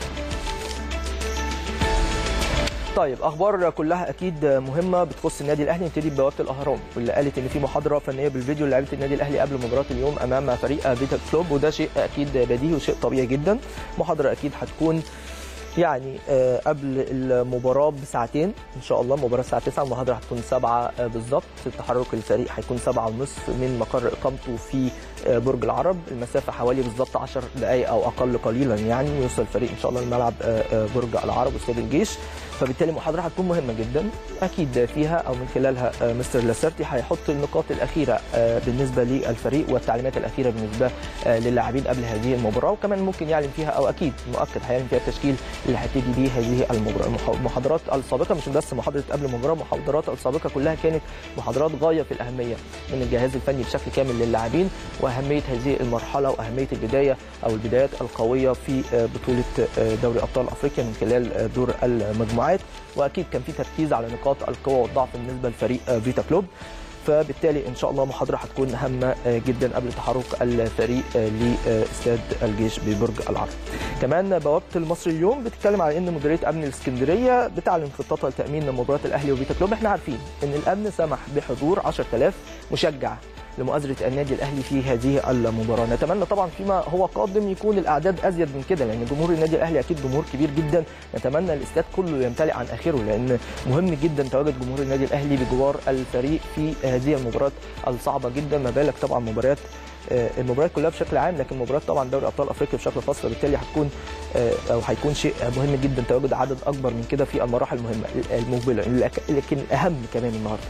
طيب اخبار كلها اكيد مهمه بتخص النادي الاهلي نبتدي ببوابه الاهرام واللي قالت ان في محاضره فنيه بالفيديو لعيبه النادي الاهلي قبل مباراه اليوم امام فريق فيتا كلوب وده شيء اكيد بديهي وشيء طبيعي جدا محاضره اكيد هتكون يعني قبل المباراه بساعتين ان شاء الله المباراه الساعه 9 المحاضره هتكون 7 بالظبط تحرك الفريق هيكون 7 ونصف من مقر اقامته في برج العرب المسافه حوالي بالظبط 10 دقائق او اقل قليلا يعني ويوصل الفريق ان شاء الله لملعب برج العرب واستاد الجيش فبالتالي المحاضره هتكون مهمه جدا اكيد فيها او من خلالها مستر لاسارتي هيحط النقاط الاخيره بالنسبه للفريق والتعليمات الاخيره بالنسبه للاعبين قبل هذه المباراه وكمان ممكن يعلن فيها او اكيد مؤكد هيعلن فيها التشكيل اللي هتبتدي بيه هذه المباراه المحاضرات السابقه مش بس محاضره قبل المباراه المحاضرات السابقه كلها كانت محاضرات غايه في الاهميه من الجهاز الفني بشكل كامل للاعبين واهميه هذه المرحله واهميه البدايه او البدايات القويه في بطوله دوري ابطال افريقيا من خلال دور المجموعات واكيد كان في تركيز على نقاط القوه والضعف بالنسبه لفريق فيتا كلوب فبالتالي ان شاء الله محاضره هتكون هامه جدا قبل تحرك الفريق لاستاد الجيش ببرج العرب. كمان بوابه المصري اليوم بتتكلم على ان مديريه امن الاسكندريه بتعلن خطتها لتامين مباراه الاهلي وفيتا كلوب، احنا عارفين ان الامن سمح بحضور 10000 مشجع لمؤازره النادي الاهلي في هذه المباراه نتمنى طبعا فيما هو قادم يكون الاعداد ازيد من كده لان جمهور النادي الاهلي اكيد جمهور كبير جدا نتمنى الاستاد كله يمتلئ عن اخره لان مهم جدا تواجد جمهور النادي الاهلي بجوار الفريق في هذه المباراه الصعبه جدا ما بالك طبعا مباريات المباريات كلها بشكل عام لكن مباريات طبعا دوري ابطال افريقيا بشكل خاص فبالتالي هتكون او هيكون شيء مهم جدا تواجد عدد اكبر من كده في المراحل المهمه المقبله لكن اهم كمان النهارده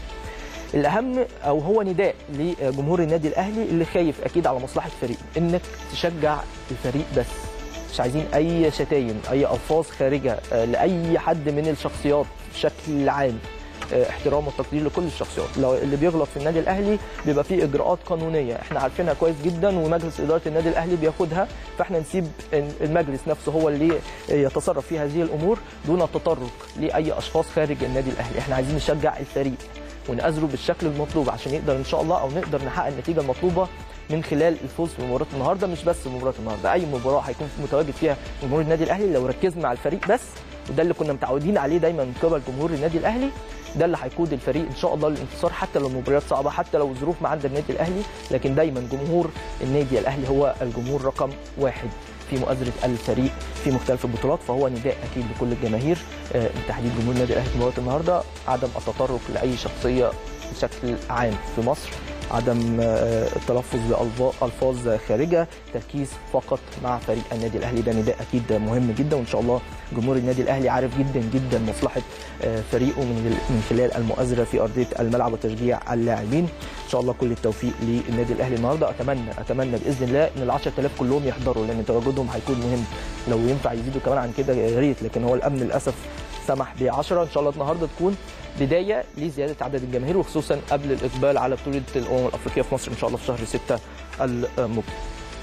الاهم او هو نداء لجمهور النادي الاهلي اللي خايف اكيد على مصلحه الفريق انك تشجع الفريق بس مش عايزين اي شتايم اي الفاظ خارجه لاي حد من الشخصيات بشكل عام احترام والتقدير لكل الشخصيات لو اللي بيغلط في النادي الاهلي بيبقى فيه اجراءات قانونيه احنا عارفينها كويس جدا ومجلس اداره النادي الاهلي بياخدها فاحنا نسيب المجلس نفسه هو اللي يتصرف في هذه الامور دون التطرق لاي اشخاص خارج النادي الاهلي احنا عايزين نشجع الفريق ونأزره بالشكل المطلوب عشان يقدر ان شاء الله او نقدر نحقق النتيجه المطلوبه من خلال الفوز في مباراه النهارده مش بس مباراه النهارده اي مباراه هيكون متواجد فيها جمهور النادي الاهلي لو ركزنا على الفريق بس وده اللي كنا متعودين عليه دايما من قبل جمهور النادي الاهلي ده اللي هيقود الفريق ان شاء الله للانتصار حتى لو المباريات صعبه حتى لو الظروف ما عند النادي الاهلي لكن دايما جمهور النادي الاهلي هو الجمهور رقم واحد في مؤازره الفريق في مختلف البطولات فهو نداء اكيد لكل الجماهير آه، تحديد جمهور النادي الاهلي في مباراه النهارده عدم التطرق لاي شخصيه بشكل عام في مصر عدم آه، التلفظ بألفاظ خارجه تركيز فقط مع فريق النادي الاهلي ده نداء اكيد مهم جدا وان شاء الله جمهور النادي الاهلي عارف جدا جدا مصلحه آه، فريقه من من خلال المؤازره في ارضيه الملعب وتشجيع اللاعبين ان شاء الله كل التوفيق للنادي الاهلي النهارده اتمنى اتمنى باذن الله ان ال 10000 كلهم يحضروا لان تواجدهم هيكون مهم لو ينفع يزيدوا كمان عن كده يا ريت لكن هو الامن للاسف سمح ب 10 ان شاء الله النهارده تكون بدايه لزياده عدد الجماهير وخصوصا قبل الاقبال على بطوله الامم الافريقيه في مصر ان شاء الله في شهر 6 المقبل.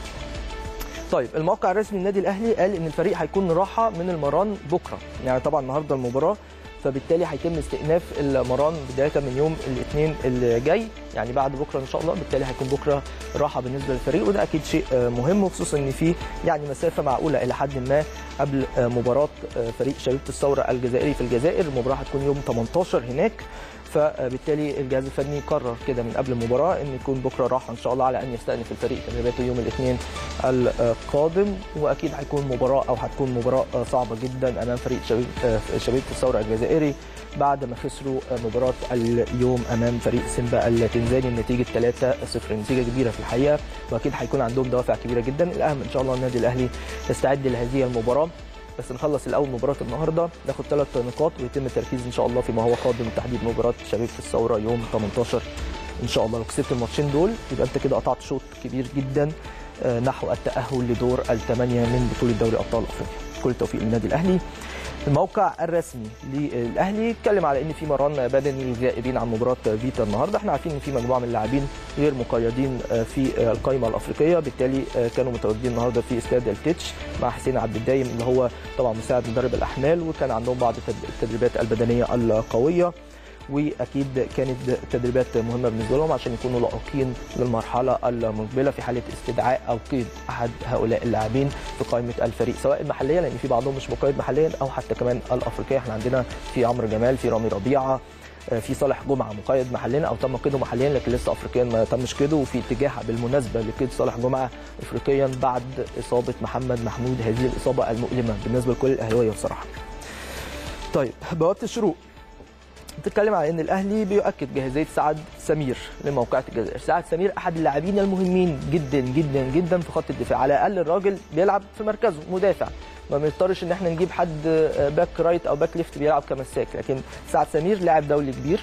طيب الموقع الرسمي للنادي الاهلي قال ان الفريق هيكون راحه من المران بكره يعني طبعا النهارده المباراه فبالتالي هيتم استئناف المران بدايه من يوم الاثنين اللي جاي يعني بعد بكره ان شاء الله بالتالي هيكون بكره راحه بالنسبه للفريق وده اكيد شيء آه، مهم وخصوصا ان في يعني مسافه معقوله الى حد ما قبل آه، مباراه آه، فريق شبيبه الثوره الجزائري في الجزائر المباراه هتكون يوم 18 هناك فبالتالي الجهاز الفني قرر كده من قبل المباراه ان يكون بكره راحه ان شاء الله على ان يستأنف الفريق تدريباته يوم الاثنين القادم واكيد هيكون مباراه او هتكون مباراه صعبه جدا امام فريق شبيب شبيبه الثوره الجزائري بعد ما خسروا مباراه اليوم امام فريق سيمبا التنزاني بنتيجه 3-0 نتيجه كبيره في الحقيقه واكيد هيكون عندهم دوافع كبيره جدا الاهم ان شاء الله النادي الاهلي يستعد لهذه المباراه بس نخلص الاول مباراه النهارده ناخد ثلاث نقاط ويتم التركيز ان شاء الله فيما هو قادم تحديد مباراه شبيبه الثوره يوم 18 ان شاء الله لو كسبت الماتشين دول يبقى انت كده قطعت شوط كبير جدا آه، نحو التاهل لدور الثمانيه من بطوله دوري ابطال افريقيا كل التوفيق للنادي الاهلي الموقع الرسمي للاهلي اتكلم على ان في مران بدني غائبين عن مباراه فيتا النهارده احنا عارفين ان في مجموعه من اللاعبين غير مقيدين في القائمه الافريقيه بالتالي كانوا متواجدين النهارده في استاد التتش مع حسين عبد الدايم اللي هو طبعا مساعد مدرب الاحمال وكان عندهم بعض التدريبات البدنيه القويه واكيد كانت تدريبات مهمه بالنسبه لهم عشان يكونوا لائقين للمرحله المقبله في حاله استدعاء او قيد احد هؤلاء اللاعبين في قائمه الفريق سواء المحليه لان في بعضهم مش مقيد محليا او حتى كمان الافريقيه احنا عندنا في عمرو جمال في رامي ربيعه في صالح جمعه مقيد محليا او تم قيده محليا لكن لسه افريقيا ما تمش قيده وفي اتجاه بالمناسبه لقيد صالح جمعه افريقيا بعد اصابه محمد محمود هذه الاصابه المؤلمه بالنسبه لكل الاهلاويه بصراحه. طيب بوابه الشروق بتتكلم على ان الاهلي بيؤكد جاهزيه سعد سمير لموقعة الجزائر، سعد سمير احد اللاعبين المهمين جدا جدا جدا في خط الدفاع، على الاقل الراجل بيلعب في مركزه مدافع، ما بنضطرش ان احنا نجيب حد باك رايت او باك ليفت بيلعب كمساك، لكن سعد سمير لاعب دولي كبير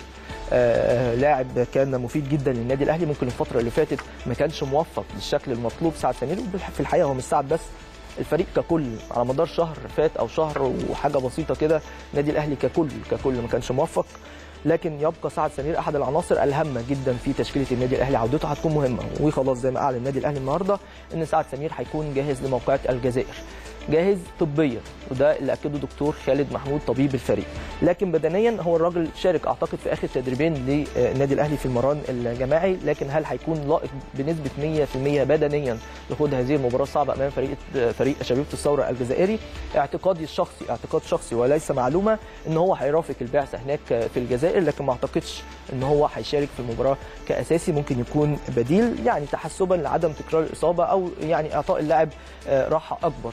آه لاعب كان مفيد جدا للنادي الاهلي ممكن الفتره اللي فاتت ما كانش موفق بالشكل المطلوب سعد سمير في الحقيقه هو مش سعد بس الفريق ككل على مدار شهر فات او شهر وحاجه بسيطه كده النادي الاهلي ككل ككل ما كانش موفق لكن يبقى سعد سمير احد العناصر الهامه جدا في تشكيله النادي الاهلي عودته هتكون مهمه وخلاص زي ما اعلن النادي الاهلي النهارده ان سعد سمير هيكون جاهز لموقعة الجزائر جاهز طبيا وده اللي اكده دكتور خالد محمود طبيب الفريق لكن بدنيا هو الراجل شارك اعتقد في اخر تدريبين للنادي الاهلي في المران الجماعي لكن هل هيكون لائق بنسبه 100% بدنيا لخوض هذه المباراه الصعبه امام فريق فريق شبيبه الثوره الجزائري اعتقادي الشخصي اعتقاد شخصي وليس معلومه ان هو هيرافق البعثه هناك في الجزائر لكن ما اعتقدش ان هو هيشارك في المباراه كاساسي ممكن يكون بديل يعني تحسبا لعدم تكرار الاصابه او يعني اعطاء اللاعب راحه اكبر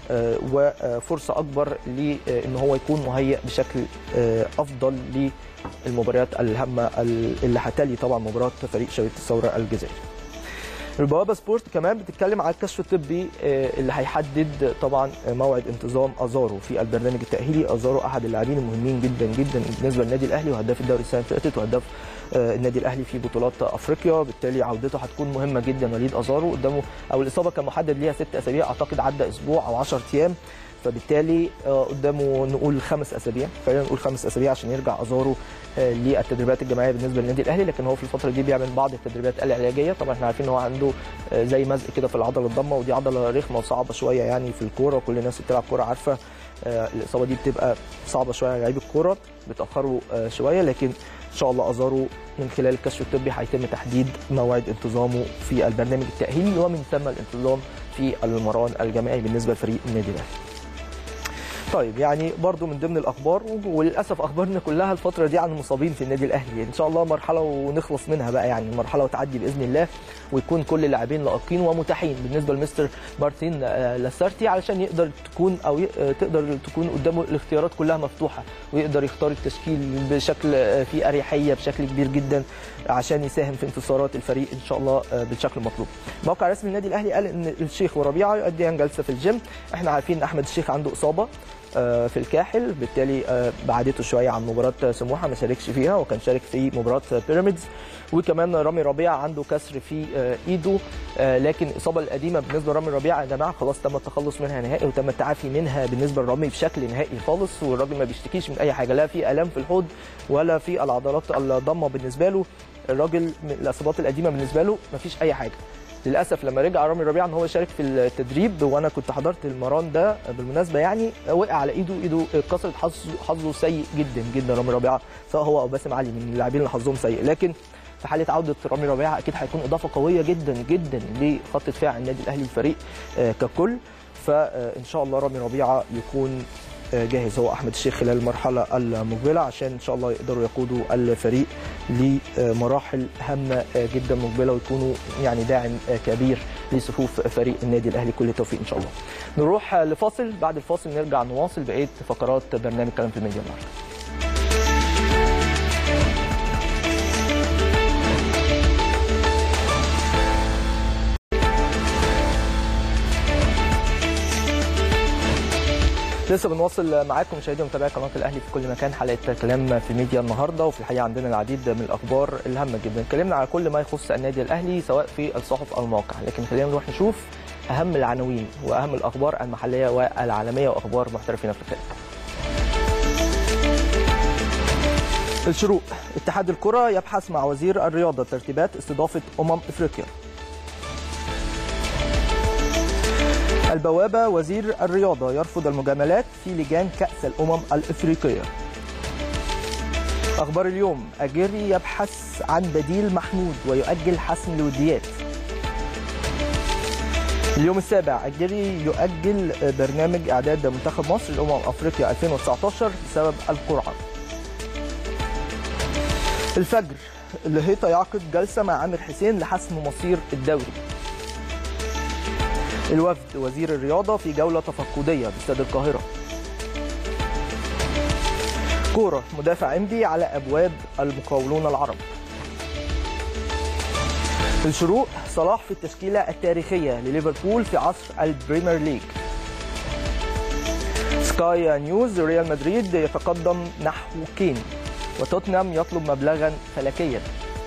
وفرصه اكبر لان هو يكون مهيئ بشكل افضل للمباريات الهامه اللي هتلي طبعا مباراه فريق شبيبه الثوره الجزائري. البوابه سبورت كمان بتتكلم على الكشف الطبي اللي هيحدد طبعا موعد انتظام ازارو في البرنامج التاهيلي ازارو احد اللاعبين المهمين جدا جدا بالنسبه للنادي الاهلي وهداف الدوري السنه اللي فاتت وهداف النادي الاهلي في بطولات افريقيا بالتالي عودته هتكون مهمه جدا وليد ازارو قدامه او الاصابه كان محدد ليها ست اسابيع اعتقد عدى اسبوع او 10 ايام فبالتالي قدامه نقول خمس اسابيع خلينا نقول خمس اسابيع عشان يرجع ازارو للتدريبات الجماعيه بالنسبه للنادي الاهلي لكن هو في الفتره دي بيعمل بعض التدريبات العلاجيه طبعا احنا عارفين ان هو عنده زي مزق كده في العضله الضمه ودي عضله رخمه وصعبه شويه يعني في الكوره كل الناس اللي بتلعب كوره عارفه الاصابه دي بتبقى صعبه شويه على لعيب الكوره بتاخروا شويه لكن ان شاء الله ازارو من خلال الكشف الطبي هيتم تحديد موعد انتظامه في البرنامج التاهيلي ومن ثم الانتظام في المران الجماعي بالنسبه لفريق النادي الاهلي. طيب يعني برضو من ضمن الاخبار وللاسف اخبارنا كلها الفتره دي عن المصابين في النادي الاهلي ان شاء الله مرحله ونخلص منها بقى يعني مرحله وتعدي باذن الله ويكون كل اللاعبين لائقين ومتاحين بالنسبه لمستر مارتين آه، لاسارتي علشان يقدر تكون او ي- آه، تقدر تكون قدامه الاختيارات كلها مفتوحه ويقدر يختار التشكيل بشكل آه، فيه اريحيه بشكل كبير جدا عشان يساهم في انتصارات الفريق ان شاء الله آه، بالشكل المطلوب. موقع رسمي النادي الاهلي قال ان الشيخ وربيعه يؤديان جلسه في الجيم، احنا عارفين ان احمد الشيخ عنده اصابه آه، في الكاحل بالتالي آه، بعدته شويه عن مباراه سموحه ما شاركش فيها وكان شارك في مباراه بيراميدز وكمان رامي ربيعه عنده كسر في آه، ايده آه، لكن الاصابه القديمه بالنسبه لرامي ربيعه يا جماعه خلاص تم التخلص منها نهائي وتم التعافي منها بالنسبه لرامي بشكل نهائي خالص والراجل ما بيشتكيش من اي حاجه لا في الام في الحوض ولا في العضلات الضمه بالنسبه له الراجل من الاصابات القديمه بالنسبه له ما فيش اي حاجه للاسف لما رجع رامي ربيعه ان هو يشارك في التدريب وانا كنت حضرت المران ده بالمناسبه يعني وقع على ايده ايده اتكسرت حظه حظه سيء جدا جدا رامي ربيعه سواء هو او باسم علي من اللاعبين اللي حظهم سيء لكن في حاله عوده رامي ربيعه اكيد هيكون اضافه قويه جدا جدا لخط دفاع النادي الاهلي الفريق آه، ككل فان شاء الله رامي ربيعه يكون آه، جاهز هو احمد الشيخ خلال المرحله المقبله عشان ان شاء الله يقدروا يقودوا الفريق لمراحل هامه آه، جدا مقبله ويكونوا يعني داعم آه، كبير لصفوف فريق النادي الاهلي كل التوفيق ان شاء الله. نروح آه، لفاصل بعد الفاصل نرجع نواصل بقيه فقرات برنامج كلام في الميديا النهارده. لسه بنواصل معاكم مشاهدي ومتابعي قناه الاهلي في كل مكان حلقه كلام في الميديا النهارده وفي الحقيقه عندنا العديد من الاخبار الهامه جدا اتكلمنا على كل ما يخص النادي الاهلي سواء في الصحف او المواقع لكن خلينا نروح نشوف اهم العناوين واهم الاخبار المحليه والعالميه واخبار محترفين افريقيا الشروق اتحاد الكره يبحث مع وزير الرياضه ترتيبات استضافه امم افريقيا البوابة وزير الرياضة يرفض المجاملات في لجان كأس الأمم الإفريقية أخبار اليوم أجيري يبحث عن بديل محمود ويؤجل حسم الوديات اليوم السابع أجيري يؤجل برنامج إعداد منتخب مصر لأمم أفريقيا 2019 بسبب القرعة الفجر الهيطة يعقد جلسة مع عامر حسين لحسم مصير الدوري الوفد وزير الرياضة في جولة تفقدية باستاد القاهرة كورة مدافع انبي على أبواب المقاولون العرب الشروق صلاح في التشكيلة التاريخية لليفربول في عصر البريمير ليج سكاي نيوز ريال مدريد يتقدم نحو كين وتوتنهام يطلب مبلغا فلكيا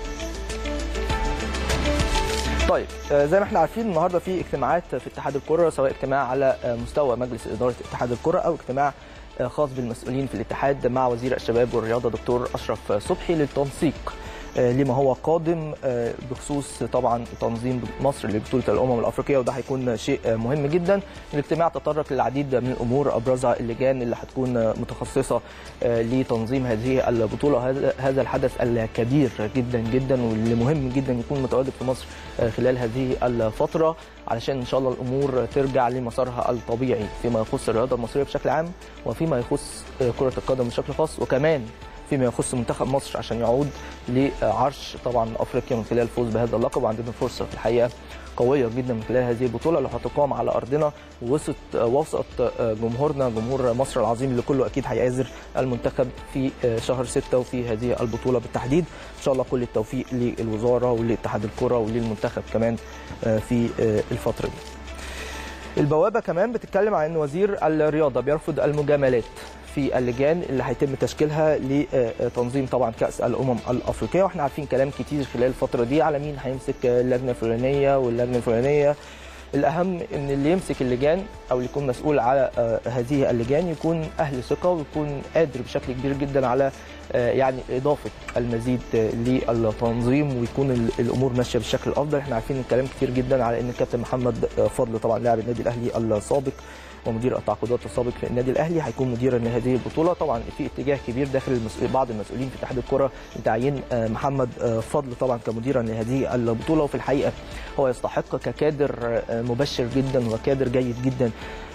طيب آه، زي ما احنا عارفين النهارده في اجتماعات في اتحاد الكره سواء اجتماع على آه، مستوى مجلس اداره اتحاد الكره او اجتماع آه، خاص بالمسؤولين في الاتحاد مع وزير الشباب والرياضه دكتور اشرف صبحي للتنسيق آه، لما هو قادم آه، بخصوص طبعا تنظيم مصر لبطوله الامم الافريقيه وده هيكون شيء آه، مهم جدا الاجتماع تطرق للعديد من الامور ابرزها اللجان اللي هتكون آه، متخصصه آه، لتنظيم هذه البطوله هذا هذا الحدث الكبير جدا جدا واللي مهم جدا يكون متواجد في مصر آه، خلال هذه الفتره علشان ان شاء الله الامور ترجع لمسارها الطبيعي فيما يخص الرياضه المصريه بشكل عام وفيما يخص آه، كره القدم بشكل خاص وكمان فيما يخص منتخب مصر عشان يعود لعرش طبعا افريقيا من خلال الفوز بهذا اللقب وعندنا فرصه في الحقيقه قويه جدا من خلال هذه البطوله اللي هتقام على ارضنا وسط وسط جمهورنا جمهور مصر العظيم اللي كله اكيد هيعزر المنتخب في شهر 6 وفي هذه البطوله بالتحديد ان شاء الله كل التوفيق للوزاره ولاتحاد الكره وللمنتخب كمان في الفتره دي البوابه كمان بتتكلم عن ان وزير الرياضه بيرفض المجاملات في اللجان اللي هيتم تشكيلها لتنظيم طبعا كاس الامم الافريقيه واحنا عارفين كلام كتير خلال الفتره دي على مين هيمسك اللجنه الفلانيه واللجنه الفلانيه الاهم ان اللي يمسك اللجان او اللي يكون مسؤول على آه، هذه اللجان يكون اهل ثقه ويكون قادر بشكل كبير جدا على آه، يعني اضافه المزيد آه، للتنظيم ويكون ال- الامور ماشيه بالشكل الافضل احنا عارفين الكلام كتير جدا على ان الكابتن محمد آه، فضل طبعا لاعب النادي الاهلي السابق ومدير التعاقدات السابق في النادي الاهلي هيكون مديرا لهذه البطوله طبعا في اتجاه كبير داخل المسؤول بعض المسؤولين في اتحاد الكره لتعيين آه، محمد آه، فضل طبعا كمديرا لهذه البطوله وفي الحقيقه هو يستحق ككادر آه، مبشر جدا وكادر جيد جدا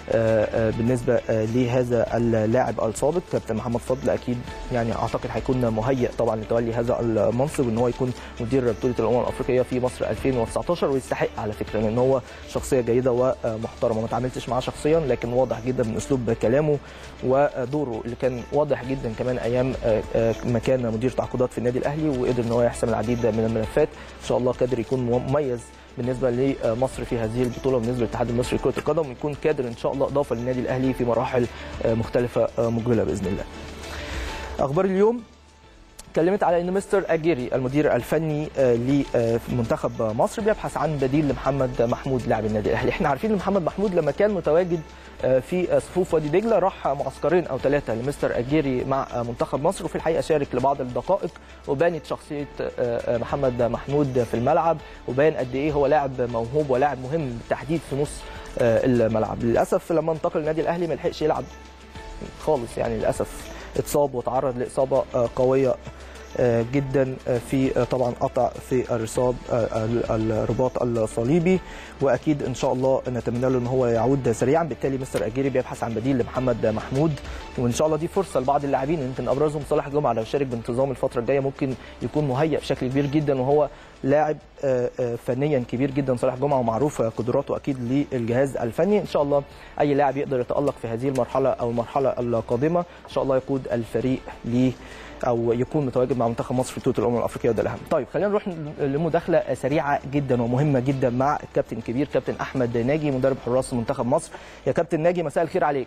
بالنسبه لهذا اللاعب السابق كابتن محمد فضل اكيد يعني اعتقد هيكون مهيئ طبعا لتولي هذا المنصب ان هو يكون مدير بطوله الامم الافريقيه في مصر 2019 ويستحق على فكره لان هو شخصيه جيده ومحترمه ما تعاملتش معاه شخصيا لكن واضح جدا من اسلوب كلامه ودوره اللي كان واضح جدا كمان ايام ما كان مدير تعاقدات في النادي الاهلي وقدر ان هو يحسم العديد من الملفات ان شاء الله قادر يكون مميز بالنسبه لمصر في هذه البطوله وبالنسبه للاتحاد المصري لكره القدم ويكون كادر ان شاء الله اضافه للنادي الاهلي في مراحل مختلفه مقبله باذن الله. اخبار اليوم اتكلمت على ان مستر اجيري المدير الفني لمنتخب مصر بيبحث عن بديل لمحمد محمود لاعب النادي الاهلي، احنا عارفين ان محمد محمود لما كان متواجد في صفوف وادي دجله راح معسكرين او ثلاثه لمستر اجيري مع منتخب مصر وفي الحقيقه شارك لبعض الدقائق وبانت شخصيه محمد محمود في الملعب وبان قد ايه هو لاعب موهوب ولاعب مهم بالتحديد في نص الملعب، للاسف لما انتقل النادي الاهلي ما لحقش يلعب خالص يعني للاسف اتصاب وتعرض لاصابه قويه جدا في طبعا قطع في الرصاب الرباط الصليبي واكيد ان شاء الله نتمنى له ان هو يعود سريعا بالتالي مستر اجيري بيبحث عن بديل لمحمد محمود وان شاء الله دي فرصه لبعض اللاعبين يمكن ابرزهم صالح جمعه لو شارك بانتظام الفتره الجايه ممكن يكون مهيئ بشكل كبير جدا وهو لاعب فنيا كبير جدا صالح جمعه ومعروف قدراته اكيد للجهاز الفني ان شاء الله اي لاعب يقدر يتالق في هذه المرحله او المرحله القادمه ان شاء الله يقود الفريق ل او يكون متواجد مع منتخب مصر في بطوله الامم الافريقيه وده الاهم. طيب خلينا نروح لمداخله سريعه جدا ومهمه جدا مع الكابتن الكبير كابتن احمد ناجي مدرب حراس منتخب مصر. يا كابتن ناجي مساء الخير عليك.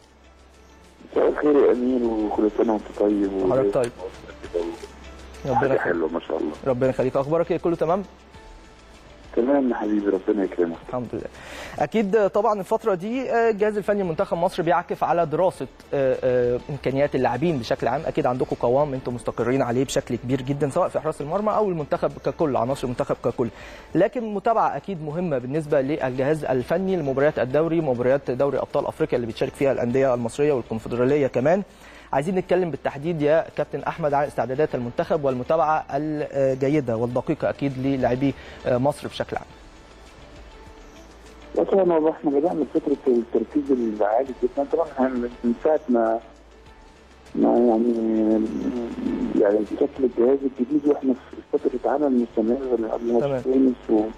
مساء الخير يا امير وكل سنه وانت طيب حضرتك طيب. ربنا حلوه ما شاء الله. ربنا يخليك اخبارك ايه كله تمام؟ تمام يا حبيبي ربنا يكرمك الحمد لله اكيد طبعا الفتره دي الجهاز الفني لمنتخب مصر بيعكف على دراسه امكانيات اللاعبين بشكل عام اكيد عندكم قوام انتم مستقرين عليه بشكل كبير جدا سواء في حراس المرمى او المنتخب ككل عناصر المنتخب ككل لكن متابعه اكيد مهمه بالنسبه للجهاز الفني لمباريات الدوري مباريات دوري ابطال افريقيا اللي بتشارك فيها الانديه المصريه والكونفدراليه كمان عايزين نتكلم بالتحديد يا كابتن احمد عن استعدادات المنتخب والمتابعه الجيده والدقيقه اكيد للاعبي مصر بشكل عام. طبعا احنا بدانا فتره التركيز العالي جدا طبعا من ساعه ما ما يعني يعني شكل الجهاز الجديد واحنا في فتره عمل مستمره من قبل ماتش تونس و,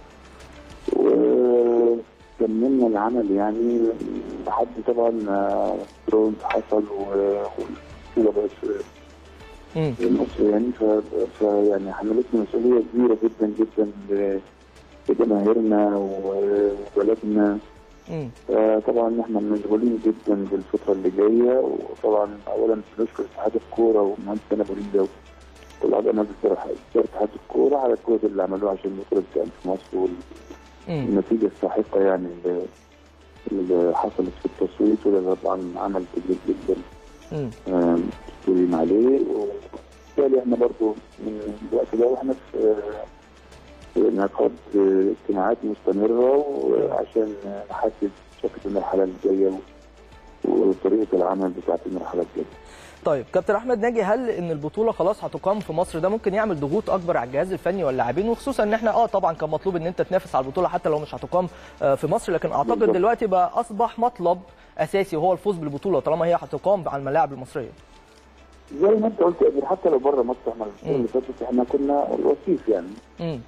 و كملنا العمل يعني لحد طبعا برونز حصل وكده بس مصر يعني فيعني حملتنا مسؤوليه كبيره جدا جدا لجماهيرنا وبلدنا طبعا احنا مشغولين جدا بالفتره اللي جايه وطبعا اولا بنشكر اتحاد الكوره ومهندس انا بوليدا والاعضاء مجلس اتحاد الكوره على الجهد اللي عملوه عشان البطوله تتعمل في مصر النتيجة الساحقة يعني اللي حصلت في التصويت وده طبعا عمل كبير جدا مسؤولين عليه وبالتالي احنا برضه من الوقت ده واحنا في انعقاد اجتماعات مستمرة عشان نحدد شكل المرحلة الجاية وطريقة العمل بتاعت المرحلة الجاية. طيب كابتن احمد ناجي هل ان البطوله خلاص هتقام في مصر ده ممكن يعمل ضغوط اكبر على الجهاز الفني واللاعبين وخصوصا ان احنا اه طبعا كان مطلوب ان انت تنافس على البطوله حتى لو مش هتقام في مصر لكن اعتقد بالضبط. دلوقتي بقى اصبح مطلب اساسي وهو الفوز بالبطوله طالما هي هتقام على الملاعب المصريه زي ما انت قلت يا حتى لو بره مصر احنا البطوله اللي فاتت احنا كنا الوصيف يعني امم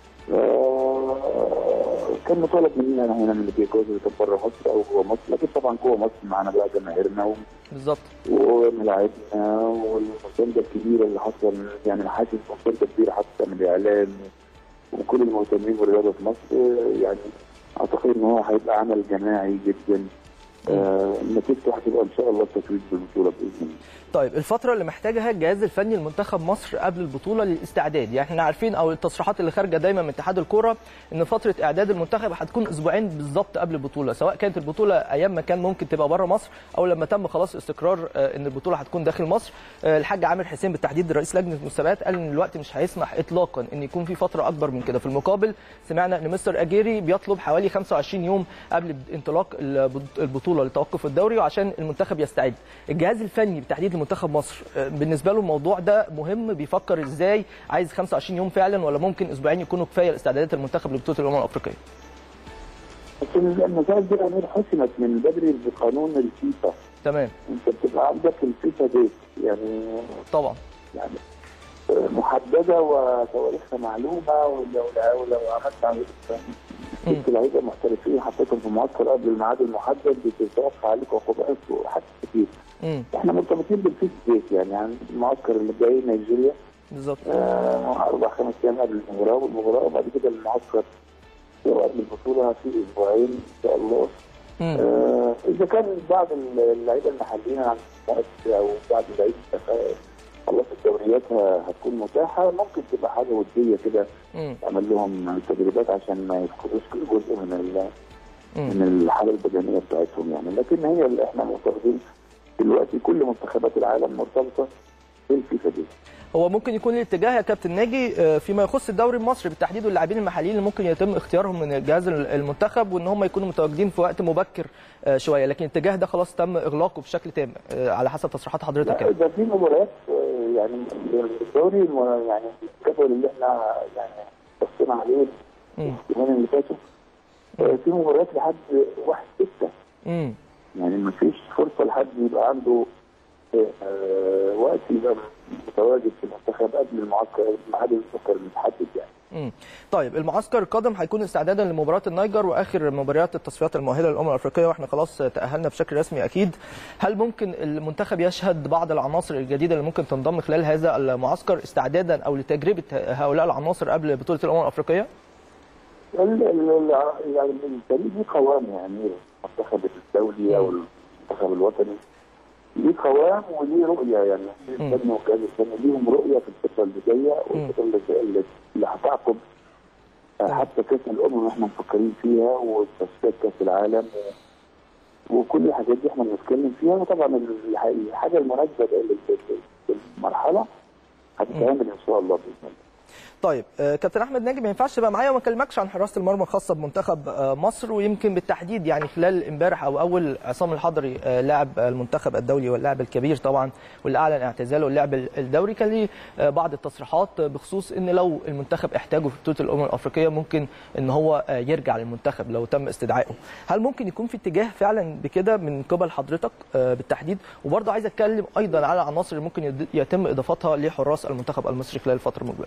كان مطالب مننا هنا من اللي جوز اللي كان بره مصر او جوه مصر لكن طبعا جوه مصر معانا بقى جماهيرنا و... بالظبط وملاعبنا والمسانده الكبيره اللي حصل يعني حاسس مسانده كبيره حتى من الاعلام وكل المهتمين بالرياضه في مصر يعني اعتقد ان هو هيبقى عمل جماعي جدا آه نتيجته هتبقى ان شاء الله التتويج بالبطوله باذن الله. طيب الفتره اللي محتاجها الجهاز الفني لمنتخب مصر قبل البطوله للاستعداد يعني احنا عارفين او التصريحات اللي خارجه دايما من اتحاد الكوره ان فتره اعداد المنتخب هتكون اسبوعين بالظبط قبل البطوله سواء كانت البطوله ايام ما كان ممكن تبقى بره مصر او لما تم خلاص استقرار ان البطوله هتكون داخل مصر الحاج عامر حسين بالتحديد رئيس لجنه المسابقات قال ان الوقت مش هيسمح اطلاقا ان يكون في فتره اكبر من كده في المقابل سمعنا ان مستر اجيري بيطلب حوالي 25 يوم قبل انطلاق البطوله لتوقف الدوري وعشان المنتخب يستعد الجهاز الفني بالتحديد لمنتخب مصر بالنسبه له الموضوع ده مهم بيفكر ازاي عايز 25 يوم فعلا ولا ممكن اسبوعين يكونوا كفايه لاستعدادات المنتخب لبطوله الامم الافريقيه بس المسائل دي امير حسمت من بدري بقانون الفيفا تمام انت بتبقى عندك الفيفا ديت يعني طبعا يعني محدده وتواريخها معلومه ولو ولو عملت عمليه مم. ست لعيبه محترفين حطيتهم في معسكر قبل الميعاد المحدد بتتوقع عليك عقوبات وحاجات كتير امم احنا مرتبطين بالفيفا ديت يعني عن المعسكر اللي جاي نيجيريا بالظبط آه، اربع خمس ايام قبل المباراه والمباراه وبعد كده المعسكر قبل البطوله في اسبوعين ان شاء الله امم آه، اذا كان بعض اللعيبه المحليين عن وقت او بعض اللعيبه خلاص الدوريات ه- هتكون متاحه ممكن تبقى حاجه وديه كده امم تعمل لهم تدريبات عشان ما يفقدوش كل جزء من ال- امم من الحاله البدنيه بتاعتهم يعني لكن هي اللي احنا مرتبطين دلوقتي كل منتخبات العالم مرتبطه بالفيفا دي هو ممكن يكون الاتجاه يا كابتن ناجي آه، فيما يخص الدوري المصري بالتحديد واللاعبين المحليين اللي ممكن يتم اختيارهم من جهاز المنتخب وان هم يكونوا متواجدين في وقت مبكر آه، شويه لكن الاتجاه ده خلاص تم اغلاقه بشكل تام آه، على حسب تصريحات حضرتك لا يعني ده في مباريات آه، يعني الدوري الم- يعني الجدول اللي احنا يعني بصينا عليه مم. اليومين اللي فاتوا آه، في مباريات لحد واحد ستة امم يعني ما فيش فرصة لحد يبقى عنده آه، آه، وقت يبقى متواجد في المنتخب قبل المعسكر ميعاد المعسكر المتحدد يعني مم. طيب المعسكر القادم هيكون استعدادا لمباراه النيجر واخر مباريات التصفيات المؤهله للامم الافريقيه واحنا خلاص تاهلنا بشكل رسمي اكيد هل ممكن المنتخب يشهد بعض العناصر الجديده اللي ممكن تنضم خلال هذا المعسكر استعدادا او لتجربه هؤلاء العناصر قبل بطوله الامم الافريقيه ال- ال- ال- يعني الفريق ليه قوام يعني المنتخب الدولي او المنتخب الوطني ليه قوام وليه رؤيه يعني مم. الفني والجهاز الفني ليهم رؤيه في الفتره اللي جايه والفتره اللي اللي- اللي هتعقب تمام. حتى كاس الامم احنا مفكرين فيها وتصفيات كاس العالم و- وكل الحاجات دي احنا بنتكلم فيها وطبعا الح- الحاجه المناسبه لل- لل- للمرحله هتتعمل ان شاء الله باذن الله طيب آه، كابتن احمد ناجي ما ينفعش تبقى معايا وما اكلمكش عن حراسه المرمى الخاصه بمنتخب آه، مصر ويمكن بالتحديد يعني خلال امبارح او اول عصام الحضري آه، لاعب المنتخب الدولي واللاعب الكبير طبعا واللي اعلن اعتزاله اللعب الدوري كان ليه آه، بعض التصريحات بخصوص ان لو المنتخب احتاجه في بطوله الامم الافريقيه ممكن ان هو آه، يرجع للمنتخب لو تم استدعائه هل ممكن يكون في اتجاه فعلا بكده من قبل حضرتك آه، بالتحديد وبرضه عايز اتكلم ايضا على عناصر اللي ممكن يد- يتم اضافتها لحراس المنتخب المصري خلال الفتره المقبله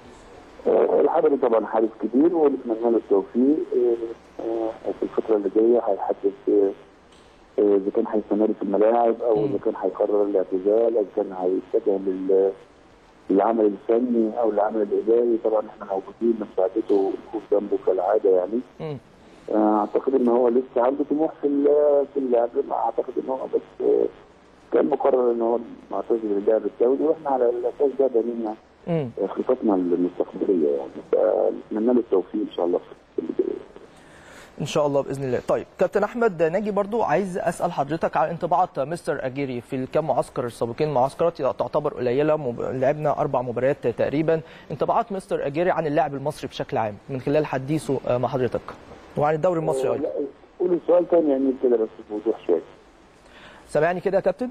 آه، الحضري طبعا حارس كبير ونتمنى له التوفيق آه، آه، في الفتره اللي جايه هيحدد آه، آه، اذا كان هيستمر في الملاعب او مم. اذا كان هيقرر الاعتزال اذا كان هيتجه لل- للعمل الفني او العمل الاداري طبعا احنا موجودين مساعدته ونكون جنبه كالعاده يعني مم. آه، اعتقد ان هو لسه عنده طموح في ال- في اللعب ما اعتقد ان هو بس آه، كان مقرر ان هو معتزل اللعب الدولي واحنا على الاساس ده بنينا مم. خططنا المستقبليه يعني فنتمنى له التوفيق ان شاء الله في اللي جاي. ان شاء الله باذن الله طيب كابتن احمد ناجي برضو عايز اسال حضرتك على انطباعات مستر اجيري في الكام معسكر السابقين معسكرات تعتبر قليله مب... لعبنا اربع مباريات تقريبا انطباعات مستر اجيري عن اللاعب المصري بشكل عام من خلال حديثه آه، مع حضرتك وعن الدوري المصري ايضا لا، قول السؤال تاني يعني كده بس بوضوح شويه سامعني كده يا كابتن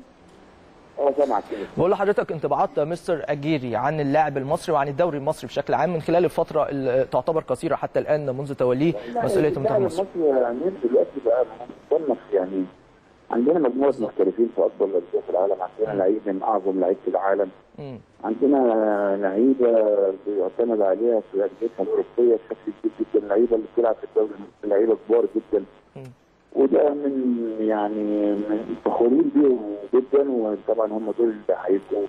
اه سامعك كده بقول لحضرتك انطباعات مستر اجيري عن اللاعب المصري وعن الدوري المصري بشكل عام من خلال الفتره اللي تعتبر قصيره حتى الان منذ توليه مسؤوليه لا، المنتخب المصري المصري يعني دلوقتي بقى مصنف يعني عندنا مجموعه محترفين في افضل الانديه في العالم عندنا لعيب من اعظم لعيبه العالم مم. عندنا لعيبه بيعتمد عليها في انديتها الاوروبيه بشكل كبير جدا لعيبه اللي بتلعب في الدوري المصري لعيبه كبار جدا مم. وده من يعني من فخورين بيهم جدا وطبعا هم دول اللي هيبقوا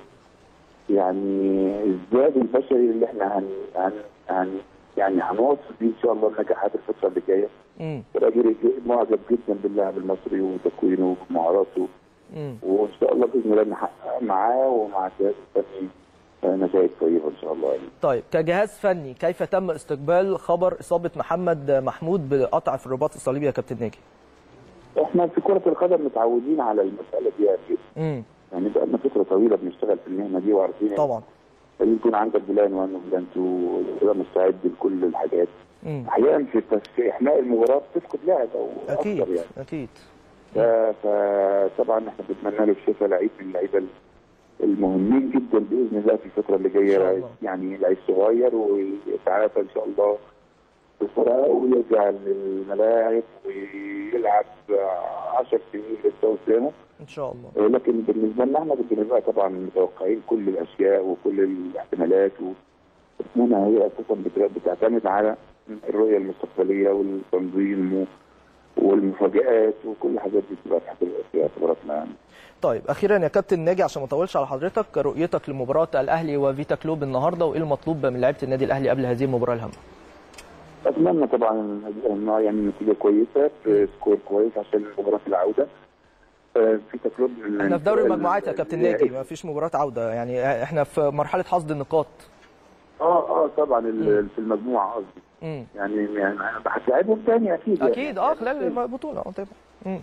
يعني الزاد البشري اللي احنا هن, هن, هن يعني هنوصل بيه ان شاء الله النجاحات الفتره اللي جايه مم. راجل معجب جدا باللاعب المصري وتكوينه ومهاراته مم. وان شاء الله باذن الله نحقق معاه ومع الجهاز الفني نتائج طيبه ان شاء الله يعني. طيب كجهاز فني كيف تم استقبال خبر اصابه محمد محمود بقطع في الرباط الصليبي يا كابتن ناجي؟ احنا في كره القدم متعودين على المساله دي يعني امم يعني بقى لنا فتره طويله بنشتغل في المهنه دي وعارفين إن طبعا لازم يكون عندك بلان 1 وبلان 2 وتبقى مستعد لكل الحاجات امم احيانا في تس- في احماء المباراه بتفقد لاعب او اكيد اكثر يعني اكيد ف- فطبعا احنا بنتمنى له الشفاء لعيب من اللعيبه المهمين جدا باذن الله في الفتره اللي إن شاء جايه الله. يعني لعيب صغير ويتعافى ان شاء الله بسرعه ويرجع للملاعب ويلعب 10 سنين لسه قدامه ان شاء الله لكن بالنسبه لنا احنا بنبقى طبعا متوقعين كل الاشياء وكل الاحتمالات وهنا هي اساسا بت- بتعتمد على الرؤيه المستقبليه والتنظيم و- والمفاجآت وكل الحاجات دي بتبقى تحت في اعتباراتنا يعني. طيب اخيرا يا كابتن ناجي عشان ما اطولش على حضرتك رؤيتك لمباراه الاهلي وفيتا كلوب النهارده وايه المطلوب من لعيبه النادي الاهلي قبل هذه المباراه الهامه اتمنى طبعا ان يعني نتيجه كويسه سكور كويس عشان مباراه العوده آه، في تكليف من احنا في دوري المجموعات يا كابتن ناجي ما فيش مباراه عوده يعني احنا في مرحله حصد النقاط اه اه طبعا ال- في المجموعه قصدي امم يعني يعني هتلاعبهم تاني اكيد يعني. اكيد اه خلال البطوله اه طبعا مم.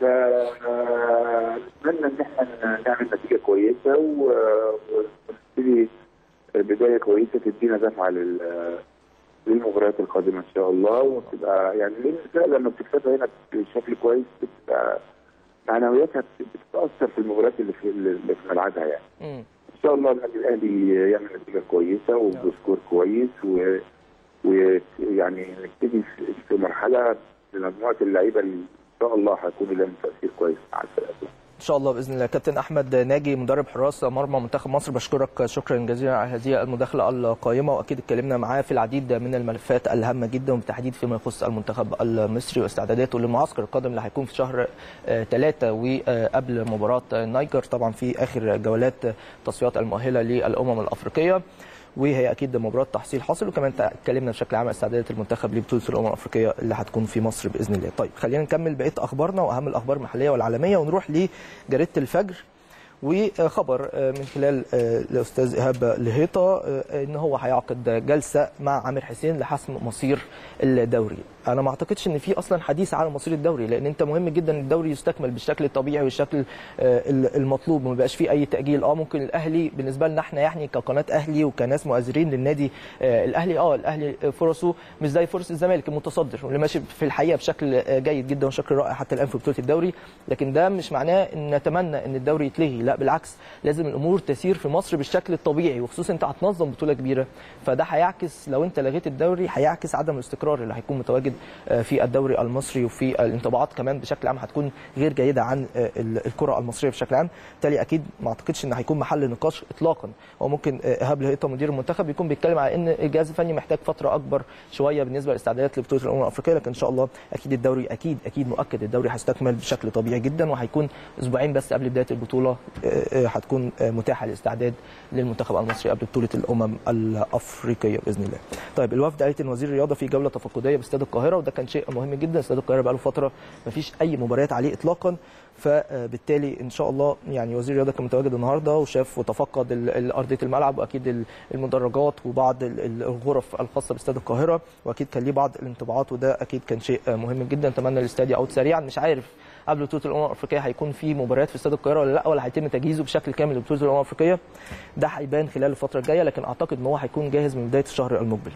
فنتمنى ان احنا نعمل نتيجه كويسه و- ونبتدي بدايه كويسه تدينا دفعه لل للمباريات القادمه ان شاء الله وتبقى يعني لان الفرق لما بتكسبها هنا بشكل كويس بتبقى معنوياتها بت- بتتاثر في المباريات اللي في اللي في ملعبها يعني. مم. ان شاء الله النادي الاهلي يعمل نتيجه كويسه وبسكور كويس و ويعني نبتدي في- في مرحله لمجموعه اللعيبه اللي ان شاء الله هيكون لهم تاثير كويس مع الفرقه ان شاء الله باذن الله كابتن احمد ناجي مدرب حراس مرمى منتخب مصر بشكرك شكرا جزيلا على هذه المداخله القائمه واكيد اتكلمنا معاه في العديد من الملفات الهامه جدا وبالتحديد فيما يخص المنتخب المصري واستعداداته للمعسكر القادم اللي هيكون في شهر ثلاثة وقبل مباراه النيجر طبعا في اخر جولات التصفيات المؤهله للامم الافريقيه وهي اكيد مباراه تحصيل حاصل وكمان اتكلمنا بشكل عام عن استعدادات المنتخب لبطوله الامم الافريقيه اللي هتكون في مصر باذن الله. طيب خلينا نكمل بقيه اخبارنا واهم الاخبار المحليه والعالميه ونروح لجريده الفجر وخبر من خلال الاستاذ ايهاب لهيطه ان هو هيعقد جلسه مع عامر حسين لحسم مصير الدوري انا ما اعتقدش ان في اصلا حديث على مصير الدوري لان انت مهم جدا الدوري يستكمل بالشكل الطبيعي والشكل المطلوب وما يبقاش فيه اي تاجيل اه ممكن الاهلي بالنسبه لنا احنا يعني كقناه اهلي وكناس مؤازرين للنادي الاهلي اه الاهلي فرصه مش زي فرص الزمالك المتصدر واللي ماشي في الحقيقه بشكل جيد جدا وشكل رائع حتى الان في بطوله الدوري لكن ده مش معناه ان نتمنى ان الدوري يتلغي لا بالعكس لازم الامور تسير في مصر بالشكل الطبيعي وخصوصا انت هتنظم بطوله كبيره فده هيعكس لو انت لغيت الدوري هيعكس عدم الاستقرار اللي هيكون متواجد في الدوري المصري وفي الانطباعات كمان بشكل عام هتكون غير جيده عن الكره المصريه بشكل عام بالتالي اكيد ما اعتقدش ان هيكون محل نقاش اطلاقا هو ممكن ايهاب لهيطه مدير المنتخب يكون بيتكلم على ان الجهاز الفني محتاج فتره اكبر شويه بالنسبه للاستعدادات لبطوله الامم الافريقيه لكن ان شاء الله اكيد الدوري اكيد اكيد مؤكد الدوري هيستكمل بشكل طبيعي جدا وهيكون اسبوعين بس قبل بدايه البطوله هتكون متاحه للاستعداد للمنتخب المصري قبل بطوله الامم الافريقيه باذن الله. طيب الوفد قالت ان وزير الرياضه في جوله تفقديه باستاد القاهره وده كان شيء مهم جدا استاد القاهره بقى له فتره ما فيش اي مباريات عليه اطلاقا فبالتالي ان شاء الله يعني وزير الرياضه كان متواجد النهارده وشاف وتفقد ارضيه الملعب واكيد المدرجات وبعض الغرف الخاصه باستاد القاهره واكيد كان ليه بعض الانطباعات وده اكيد كان شيء مهم جدا اتمنى الاستاد يعود سريعا مش عارف قبل بطوله الامم الافريقيه هيكون في مباريات في استاد القاهره ولا لا ولا هيتم تجهيزه بشكل كامل لبطوله الامم الافريقيه ده هيبان خلال الفتره الجايه لكن اعتقد ان هو هيكون جاهز من بدايه الشهر المقبل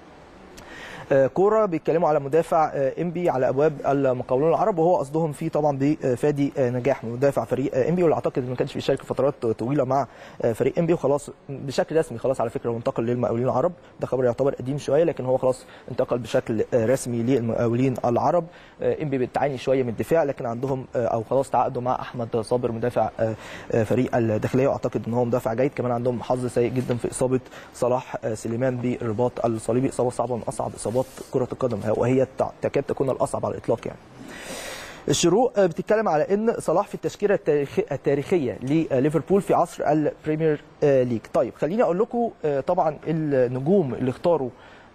كوره بيتكلموا على مدافع انبي على ابواب المقاولون العرب وهو قصدهم فيه طبعا بفادي نجاح مدافع فريق انبي واللي اعتقد انه ما كانش بيشارك فترات طويله مع فريق انبي وخلاص بشكل رسمي خلاص على فكره هو انتقل للمقاولين العرب ده خبر يعتبر قديم شويه لكن هو خلاص انتقل بشكل رسمي للمقاولين العرب انبي بتعاني شويه من الدفاع لكن عندهم او خلاص تعاقدوا مع احمد صابر مدافع فريق الداخليه واعتقد ان هو مدافع جيد كمان عندهم حظ سيء جدا في اصابه صلاح سليمان بالرباط الصليبي اصابه صعبه من اصعب اصابات كره القدم وهي تكاد تكون الاصعب على الاطلاق يعني الشروق بتتكلم على ان صلاح في التشكيله التاريخيه لليفربول في عصر البريمير ليج طيب خليني اقول لكم طبعا النجوم اللي اختاروا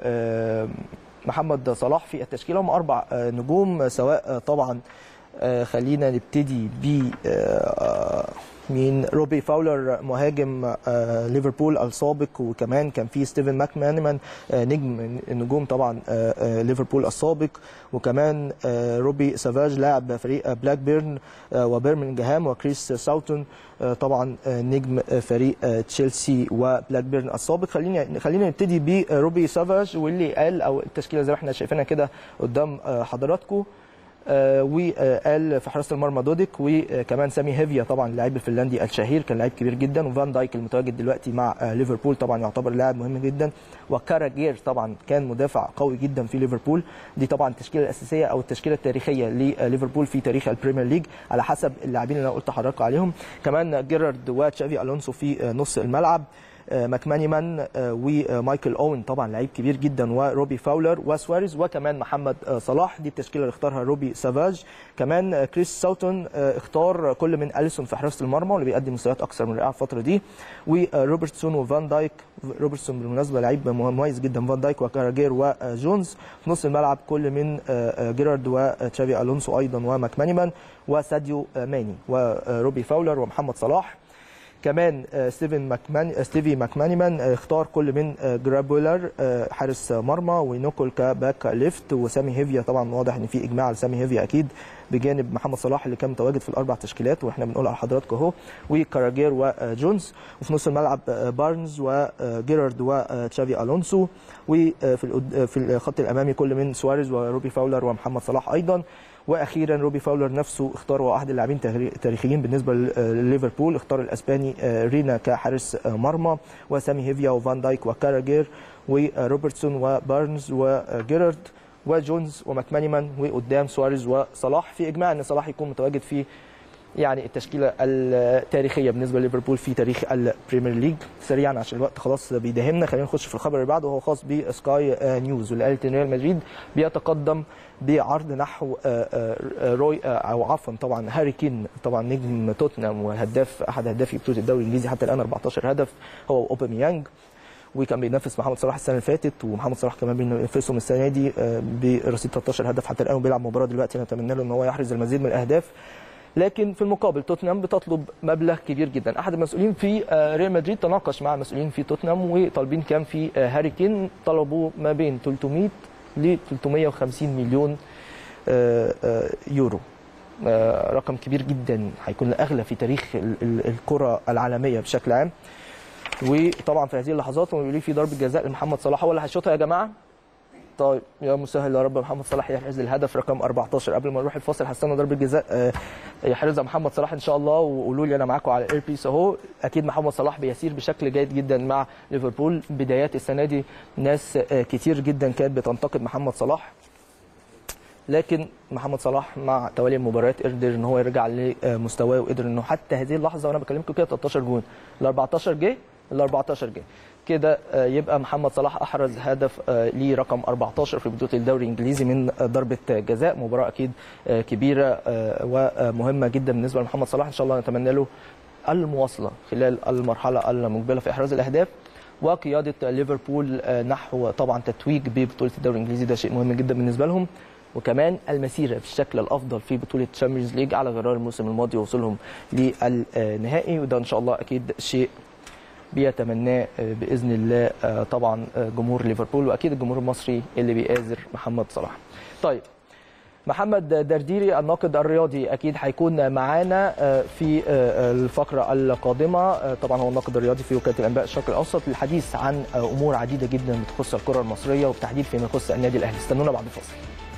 محمد صلاح في التشكيله هم اربع نجوم سواء طبعا خلينا نبتدي ب مين روبي فاولر مهاجم ليفربول السابق وكمان كان في ستيفن ماكمانمان نجم نجوم طبعا ليفربول السابق وكمان روبي سافاج لاعب فريق بلاك بيرن وبرمنجهام وكريس ساوتون طبعا نجم فريق تشيلسي وبلاك بيرن السابق خليني خلينا نبتدي بروبي سافاج واللي قال او التشكيله زي ما احنا شايفينها كده قدام حضراتكم آه، وقال في حراسه المرمى دوديك وكمان سامي هيفيا طبعا اللاعب الفنلندي الشهير كان لاعب كبير جدا وفان دايك المتواجد دلوقتي مع آه، ليفربول طبعا يعتبر لاعب مهم جدا وكاراجير طبعا كان مدافع قوي جدا في ليفربول دي طبعا التشكيله الاساسيه او التشكيله التاريخيه لليفربول في تاريخ البريمير ليج على حسب اللاعبين اللي انا قلت لحضراتكم عليهم كمان جيرارد وتشافي الونسو في آه، نص الملعب آه، ماكمانيمان آه، ومايكل اوين طبعا لعيب كبير جدا وروبي فاولر وسواريز وكمان محمد آه، صلاح دي التشكيله اللي اختارها روبي سافاج كمان آه، كريس ساوتون آه، اختار كل من اليسون في حراسه المرمى واللي بيقدم مستويات اكثر من رائعه الفتره دي وروبرتسون وفان دايك روبرتسون بالمناسبه لعيب مميز جدا فان دايك وكاراجير وجونز في نص الملعب كل من آه، آه، جيرارد وتشافي الونسو ايضا وماكمانيمان وساديو آه، ماني وروبي فاولر ومحمد صلاح كمان آه، ستيفن ماكمان آه، ستيفي ماكمانيمان آه، اختار كل من آه، جرابولر آه، حارس مرمى ونوكل كباك ليفت وسامي هيفيا طبعا واضح ان في اجماع على سامي هيفيا اكيد بجانب محمد صلاح اللي كان متواجد في الاربع تشكيلات واحنا بنقول على حضراتكم اهو وكاراجير وجونز وفي نص الملعب آه، بارنز وجيرارد وتشافي الونسو وفي القد- في الخط الامامي كل من سواريز وروبي فاولر ومحمد صلاح ايضا واخيرا روبي فاولر نفسه اختار هو احد اللاعبين تاري- تاريخيين بالنسبه لليفربول اختار الاسباني آه، رينا كحارس آه، مرمى وسامي هيفيا وفان دايك وكاراجير وروبرتسون وبارنز وجيرارد وجونز وماكمانيمان وقدام سواريز وصلاح في اجماع ان صلاح يكون متواجد في يعني التشكيله التاريخيه بالنسبه لليفربول في تاريخ البريمير ليج سريعا عشان الوقت خلاص بيداهمنا خلينا نخش في الخبر اللي بعده وهو خاص بسكاي آه، نيوز واللي قالت ان ريال مدريد بيتقدم بعرض نحو آه، آه، روي آه، او عفوا طبعا هاري كين طبعا نجم توتنهام وهداف احد هدافي بطوله الدوري الانجليزي حتى الان 14 هدف هو واوباميانج وكان بينافس محمد صلاح السنه اللي فاتت ومحمد صلاح كمان بينافسهم السنه دي آه، برصيد 13 هدف حتى الان وبيلعب مباراه دلوقتي نتمنى له ان هو يحرز المزيد من الاهداف لكن في المقابل توتنهام بتطلب مبلغ كبير جدا احد المسؤولين في آه، ريال مدريد تناقش مع مسؤولين في توتنهام وطالبين كام في آه، هاري كين طلبوا ما بين 300 ل 350 مليون آه، آه، يورو آه، رقم كبير جدا هيكون اغلى في تاريخ ال- ال- الكره العالميه بشكل عام وطبعا في هذه اللحظات هم بيقولوا لي في ضربه جزاء لمحمد صلاح هو اللي هيشوطها يا جماعه طيب يا مسهل يا رب محمد صلاح يحرز الهدف رقم 14 قبل ما نروح الفاصل هستنى ضربه جزاء آه، يحرزها محمد صلاح ان شاء الله وقولوا لي انا معاكم على الاير بيس اهو اكيد محمد صلاح بيسير بشكل جيد جدا مع ليفربول بدايات السنه دي ناس آه، كتير جدا كانت بتنتقد محمد صلاح لكن محمد صلاح مع توالي المباريات قدر ان هو يرجع لمستواه وقدر انه حتى هذه اللحظه وانا بكلمكم كده 13 جون ال 14 جه ال 14 جه كده آه، يبقى محمد صلاح احرز هدف آه، ليه رقم 14 في بطوله الدوري الانجليزي من آه، ضربه جزاء مباراه اكيد آه، كبيره آه، ومهمه جدا بالنسبه لمحمد صلاح ان شاء الله نتمنى له المواصله خلال المرحله المقبله في احراز الاهداف وقياده ليفربول آه، نحو طبعا تتويج ببطوله الدوري الانجليزي ده شيء مهم جدا بالنسبه لهم وكمان المسيره بالشكل الافضل في بطوله تشامبيونز ليج على غرار الموسم الماضي ووصولهم للنهائي وده ان شاء الله اكيد شيء بيتمناه آه، باذن الله آه، طبعا آه، جمهور ليفربول واكيد الجمهور المصري اللي بيآزر محمد صلاح. طيب محمد درديري الناقد الرياضي اكيد هيكون معانا آه، في آه، الفقره القادمه آه، طبعا هو الناقد الرياضي في وكاله الانباء الشرق الاوسط للحديث عن آه، امور عديده جدا بتخص الكره المصريه وبالتحديد فيما يخص النادي الاهلي استنونا بعد الفاصل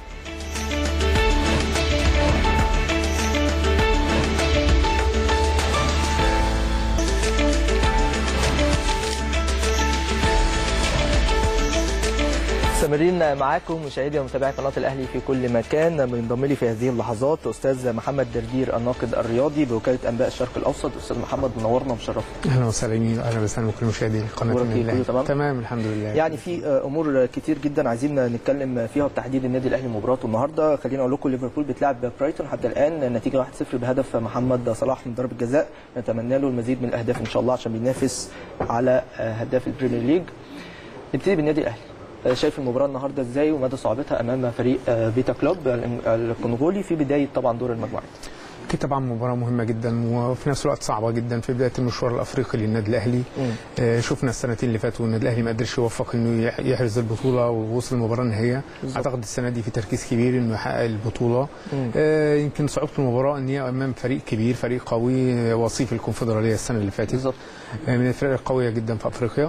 مستمرين معاكم مشاهدي ومتابعي قناه الاهلي في كل مكان بينضم لي في هذه اللحظات استاذ محمد دردير الناقد الرياضي بوكاله انباء الشرق الاوسط استاذ محمد منورنا ومشرفنا اهلا وسهلا بيك اهلا وسهلا بكل مشاهدي قناه أخبارك إيه؟ النادي كله الأهلي. تمام؟ تمام الحمد لله يعني في آه، امور كتير جدا عايزين نتكلم فيها بتحديد النادي الاهلي مباراته النهارده خليني اقول لكم ليفربول بتلعب برايتون حتى الان النتيجه 1-0 بهدف محمد صلاح من ضربه جزاء نتمنى له المزيد من الاهداف ان شاء الله عشان بينافس على آه، هداف البريمير ليج نبتدي بالنادي الاهلي آه، شايف المباراه النهارده ازاي ومدى صعوبتها امام فريق آه، بيتا كلوب الكونغولي في بدايه طبعا دور المجموعات اكيد طبعا مباراه مهمه جدا وفي نفس الوقت صعبه جدا في بدايه المشوار الافريقي للنادي الاهلي آه، شفنا السنتين اللي فاتوا النادي الاهلي ما قدرش يوفق انه يح- يحرز البطوله ووصل المباراه النهائيه بالظبط. اعتقد السنه دي في تركيز كبير انه يحقق البطوله مم. آه، يمكن صعوبه المباراه ان هي امام فريق كبير فريق قوي آه، وصيف الكونفدراليه السنه اللي فاتت بالظبط آه، من الفرق القويه جدا في افريقيا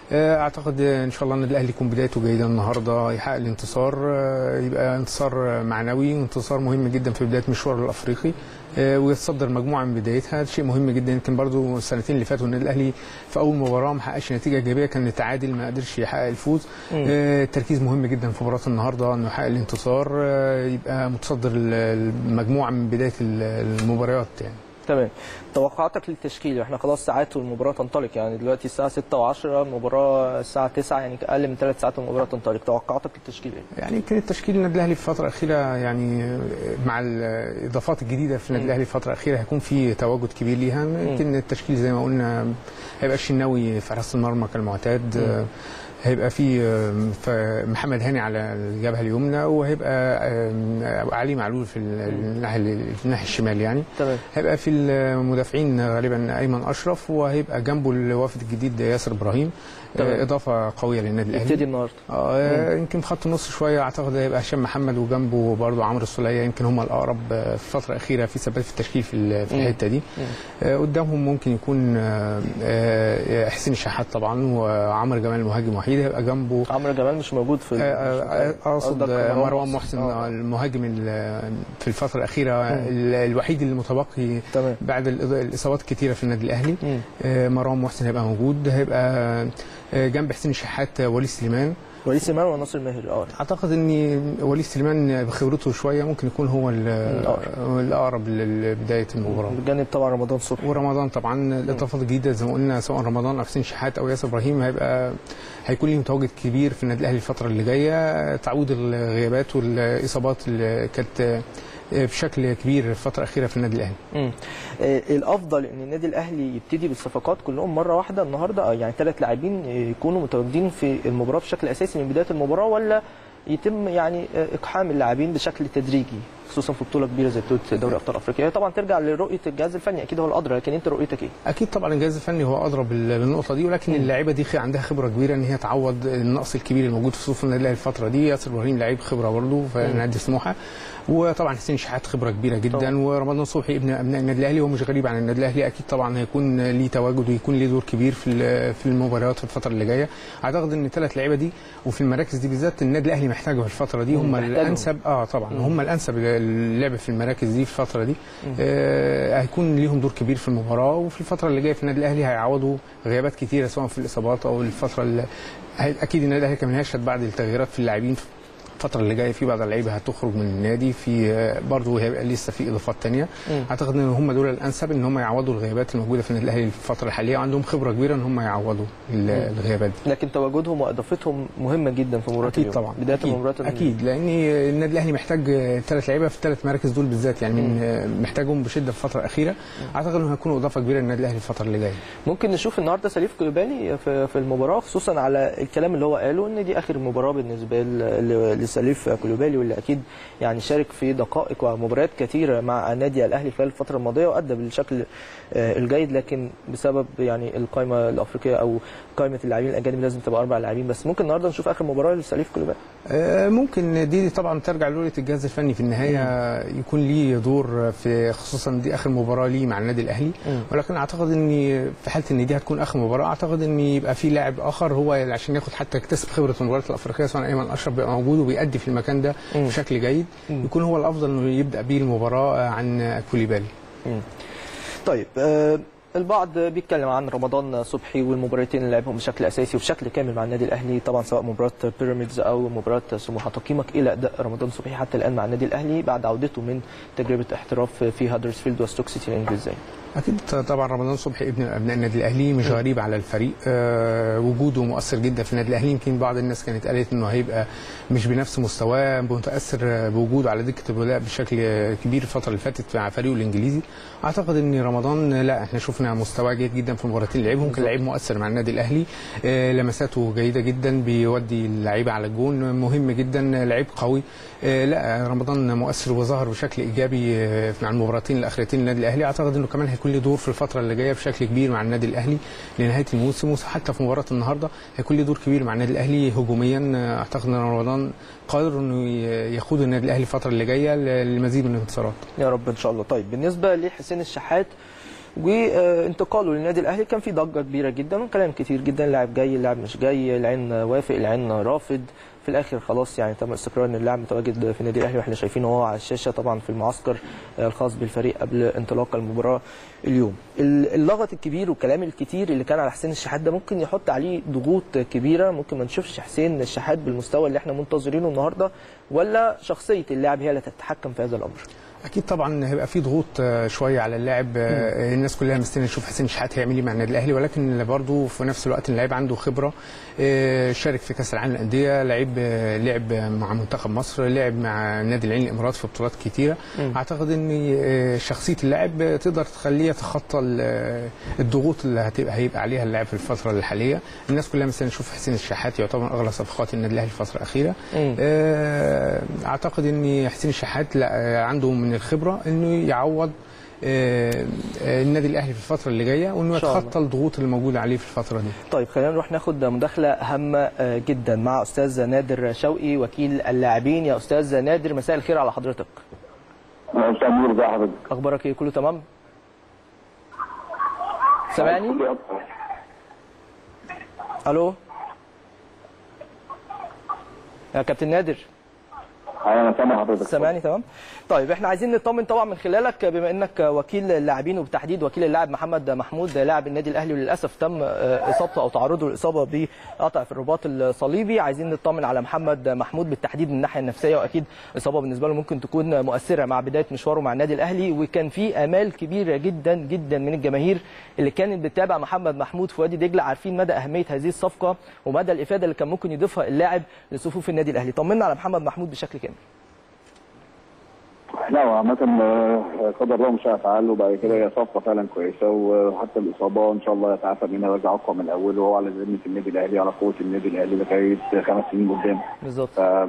آه، اعتقد ان شاء الله النادي الاهلي يكون بدايته جيده النهارده يحقق الانتصار آه، يبقى انتصار معنوي وانتصار مهم جدا في بدايه مشواره الافريقي آه، ويتصدر مجموعه من بدايتها شيء مهم جدا يمكن برضو السنتين اللي فاتوا النادي الاهلي في اول مباراه ما حققش نتيجه ايجابيه كان التعادل ما قدرش يحقق الفوز آه، التركيز مهم جدا في مباراه النهارده انه يحقق الانتصار آه، يبقى متصدر ال- المجموعه من بدايه ال- المباريات يعني تمام توقعاتك للتشكيل احنا خلاص ساعات والمباراه تنطلق يعني دلوقتي الساعه 6 و10 المباراه الساعه 9 يعني اقل من ثلاث ساعات والمباراه تنطلق توقعاتك للتشكيل ايه؟ يعني يمكن التشكيل النادي الاهلي في الفتره الاخيره يعني مع الاضافات الجديده في النادي الاهلي في الفتره الاخيره هيكون في تواجد كبير ليها يمكن التشكيل زي ما قلنا هيبقى الشناوي في حراسه المرمى كالمعتاد آه، هيبقى في آه، ف- محمد هاني على الجبهه اليمنى وهيبقى آه، علي معلول في الناحيه الناحيه الشمال يعني تمام هيبقى في المدافعين غالبا ايمن اشرف وهيبقى جنبه الوافد الجديد ياسر ابراهيم تمام. آه، اضافه قويه للنادي الاهلي يبتدي النهارده اه يمكن في خط النص شويه اعتقد هيبقى هشام محمد وجنبه برضه عمرو السوليه يمكن هم الاقرب آه، في الفتره الاخيره في ثبات في التشكيل في ال- في مم. الحته دي آه، قدامهم ممكن يكون آه، آه، حسين الشحات طبعا وعمرو جمال المهاجم وحيد هيبقى جنبه عمرو جمال مش موجود في آه، آه، آه، اقصد قصدك آه، مروان محسن آه. المهاجم ال- في الفتره الاخيره ال- الوحيد اللي متبقي تمام بعد الإض- الاصابات الكتيره في النادي الاهلي مم. آه، مروان محسن هيبقى موجود هيبقى آه، جنب حسين الشحات آه، وليد سليمان وليد سليمان وناصر ماهر اه اعتقد ان وليد سليمان بخبرته شويه ممكن يكون هو ال- الأقرب. الاقرب لبدايه المباراه بجانب طبعا رمضان صبحي ورمضان طبعا الاضافات الجديده زي ما قلنا سواء رمضان او حسين شحات او ياسر ابراهيم هيبقى هيكون ليهم تواجد كبير في النادي الاهلي الفتره اللي جايه تعويض الغيابات والاصابات اللي كانت بشكل كبير في الفتره الاخيره في النادي الاهلي مم. آه، الافضل ان النادي الاهلي يبتدي بالصفقات كلهم مره واحده النهارده آه، يعني ثلاث لاعبين آه، يكونوا متواجدين في المباراه بشكل اساسي من بدايه المباراه ولا يتم يعني آه، اقحام اللاعبين بشكل تدريجي خصوصا في بطوله كبيره زي بطوله دوري ابطال افريقيا هي طبعا ترجع لرؤيه الجهاز الفني اكيد هو الادرى لكن انت رؤيتك ايه؟ اكيد طبعا الجهاز الفني هو ادرى بال- بالنقطه دي ولكن اللاعيبه دي خ- عندها خبره كبيره ان هي تعوض النقص الكبير الموجود في صفوف النادي الاهلي الفتره دي ياسر ابراهيم لعيب خبره برضه في نادي سموحه وطبعا حسين شحات خبره كبيره جدا طبعاً. ورمضان صبحي ابن ابناء النادي الاهلي ومش غريب عن النادي الاهلي اكيد طبعا هيكون ليه تواجد ويكون ليه دور كبير في ال- في المباريات في الفتره اللي جايه اعتقد ان الثلاث لعيبه دي وفي المراكز دي بالذات النادي الاهلي محتاجه في الفتره دي هم محتاجهم. الانسب اه طبعا هم الانسب للعب في المراكز دي في الفتره دي آه هيكون ليهم دور كبير في المباراه وفي الفتره اللي جايه في النادي الاهلي هيعوضوا غيابات كتيره سواء في الاصابات او الفتره اللي هي- اكيد النادي الاهلي كمان هيشهد بعد التغييرات في اللاعبين الفترة اللي جايه في بعض اللعيبه هتخرج من النادي في آه، برضه هيبقى لسه في اضافات تانية مم. اعتقد ان هم دول الانسب ان هم يعوضوا الغيابات الموجوده في النادي الاهلي في الفتره الحاليه وعندهم خبره كبيره ان هم يعوضوا ال- الغيابات دي لكن تواجدهم واضافتهم مهمه جدا في مباراه اكيد اليوم. طبعا بدايه اكيد المباراه اكيد لان النادي الاهلي محتاج ثلاث لعيبه في الثلاث مراكز دول بالذات يعني من محتاجهم بشده في الفتره الاخيره اعتقد انهم هيكونوا اضافه كبيره للنادي الاهلي الفتره اللي جايه ممكن نشوف النهارده سليف كولوبالي في في المباراه خصوصا على الكلام اللي هو قاله ان دي اخر مباراه بالنسبه ل- لسليف كولوبالي واللي اكيد يعني شارك في دقائق ومباريات كثيره مع النادي الاهلي خلال الفتره الماضيه وادى بالشكل آه، الجيد لكن بسبب يعني القائمه الافريقيه او قائمه اللاعبين الاجانب لازم تبقى اربع لاعبين بس ممكن النهارده نشوف اخر مباراه لسليف كولوبالي آه، ممكن دي طبعا ترجع لرؤيه الجهاز الفني في النهايه يكون ليه دور في خصوصا دي اخر مباراه ليه مع النادي الاهلي مم. ولكن اعتقد ان في حاله ان دي هتكون اخر مباراه اعتقد ان يبقى في لاعب اخر هو عشان ياخد حتى يكتسب خبره المباريات الافريقيه سواء ايمن اشرف بيبقى موجود وبيأدي في المكان ده مم. بشكل جيد مم. يكون هو الافضل انه يبدا بيه المباراه عن كوليبالي طيب آه، البعض بيتكلم عن رمضان صبحي والمباراتين اللي لعبهم بشكل اساسي وبشكل كامل مع النادي الاهلي طبعا سواء مباراه بيراميدز او مباراه سموحه تقييمك الى اداء رمضان صبحي حتى الان مع النادي الاهلي بعد عودته من تجربه احتراف في هادرسفيلد وستوك سيتي الانجليزيه اكيد طبعا رمضان صبحي ابن ابناء النادي الاهلي مش غريب على الفريق أه وجوده مؤثر جدا في النادي الاهلي يمكن بعض الناس كانت قالت انه هيبقى مش بنفس مستواه متاثر بوجوده على دكه الولاء بشكل كبير الفتره اللي فاتت مع فريقه الانجليزي اعتقد ان رمضان لا احنا شفنا مستواه جيد جدا في المباراتين اللي لعبهم كان لعيب مؤثر مع النادي الاهلي أه لمساته جيده جدا بيودي اللعيبه على الجون مهم جدا لعيب قوي أه لا رمضان مؤثر وظهر بشكل ايجابي آه، مع المباراتين الاخرتين للنادي الاهلي اعتقد انه كمان هيكون له دور في الفتره اللي جايه بشكل كبير مع النادي الاهلي لنهايه الموسم وحتى في مباراه النهارده هيكون له دور كبير مع النادي الاهلي هجوميا آه، اعتقد ان رمضان قادر انه ي- يقود النادي الاهلي الفتره اللي جايه للمزيد من الانتصارات يا رب ان شاء الله طيب بالنسبه لحسين الشحات وانتقاله للنادي الاهلي كان في ضجه كبيره جدا وكلام كتير جدا اللاعب جاي اللاعب مش جاي العين وافق العين رافض في الاخر خلاص يعني تم استقرار ان اللاعب متواجد في النادي الاهلي واحنا شايفينه هو على الشاشه طبعا في المعسكر الخاص بالفريق قبل انطلاق المباراه اليوم اللغط الكبير والكلام الكتير اللي كان على حسين الشحات ده ممكن يحط عليه ضغوط كبيره ممكن ما نشوفش حسين الشحات بالمستوى اللي احنا منتظرينه النهارده ولا شخصيه اللاعب هي اللي تتحكم في هذا الامر اكيد طبعا هيبقى في ضغوط آه، شويه على اللاعب آه، الناس كلها مستنيه تشوف حسين شحات هيعمل ايه مع النادي الاهلي ولكن برضه في نفس الوقت اللاعب عنده خبره آه، شارك في كاس العالم للانديه لعيب آه، لعب مع منتخب مصر لعب مع نادي العين الامارات في بطولات كتيره اعتقد ان آه، شخصيه اللاعب آه، تقدر تخليه يتخطى ال- آه، الضغوط اللي هتبقى هيبقى عليها اللاعب في الفتره الحاليه الناس كلها مستنيه تشوف حسين الشحات يعتبر اغلى صفقات النادي الاهلي الفتره الاخيره مم. آه، اعتقد ان حسين الشحات لا آه، عنده من الخبره انه يعوض آه، آه، النادي الاهلي في الفتره اللي جايه وانه إن شاء الله. يتخطى الضغوط اللي موجوده عليه في الفتره دي طيب خلينا نروح ناخد مداخله هامه آه، جدا مع استاذ نادر شوقي وكيل اللاعبين يا استاذ نادر مساء الخير على حضرتك مساء النور ازي حضرتك اخبارك ايه كله تمام سامعني الو يا كابتن نادر انا سامع حضرتك سامعني تمام طيب احنا عايزين نطمن طبعا من خلالك بما انك وكيل اللاعبين وبالتحديد وكيل اللاعب محمد محمود لاعب النادي الاهلي وللاسف تم آه، اصابته او تعرضه للاصابه بقطع في الرباط الصليبي عايزين نطمن على محمد محمود بالتحديد من الناحيه النفسيه واكيد اصابه بالنسبه له ممكن تكون مؤثره مع بدايه مشواره مع النادي الاهلي وكان في امال كبيره جدا جدا من الجماهير اللي كانت بتتابع محمد محمود في وادي دجله عارفين مدى اهميه هذه الصفقه ومدى الافاده اللي كان ممكن يضيفها اللاعب لصفوف النادي الاهلي طمنا على محمد محمود بشكل كامل لا هو عامة آه، قدر الله مش هيفعل وبعد كده هي صفقة فعلا كويسة وحتى الإصابة إن شاء الله يتعافى منها ويرجع أقوى من الأول وهو على ذمة النادي الأهلي على قوة النادي الأهلي لغاية خمس سنين قدام بالظبط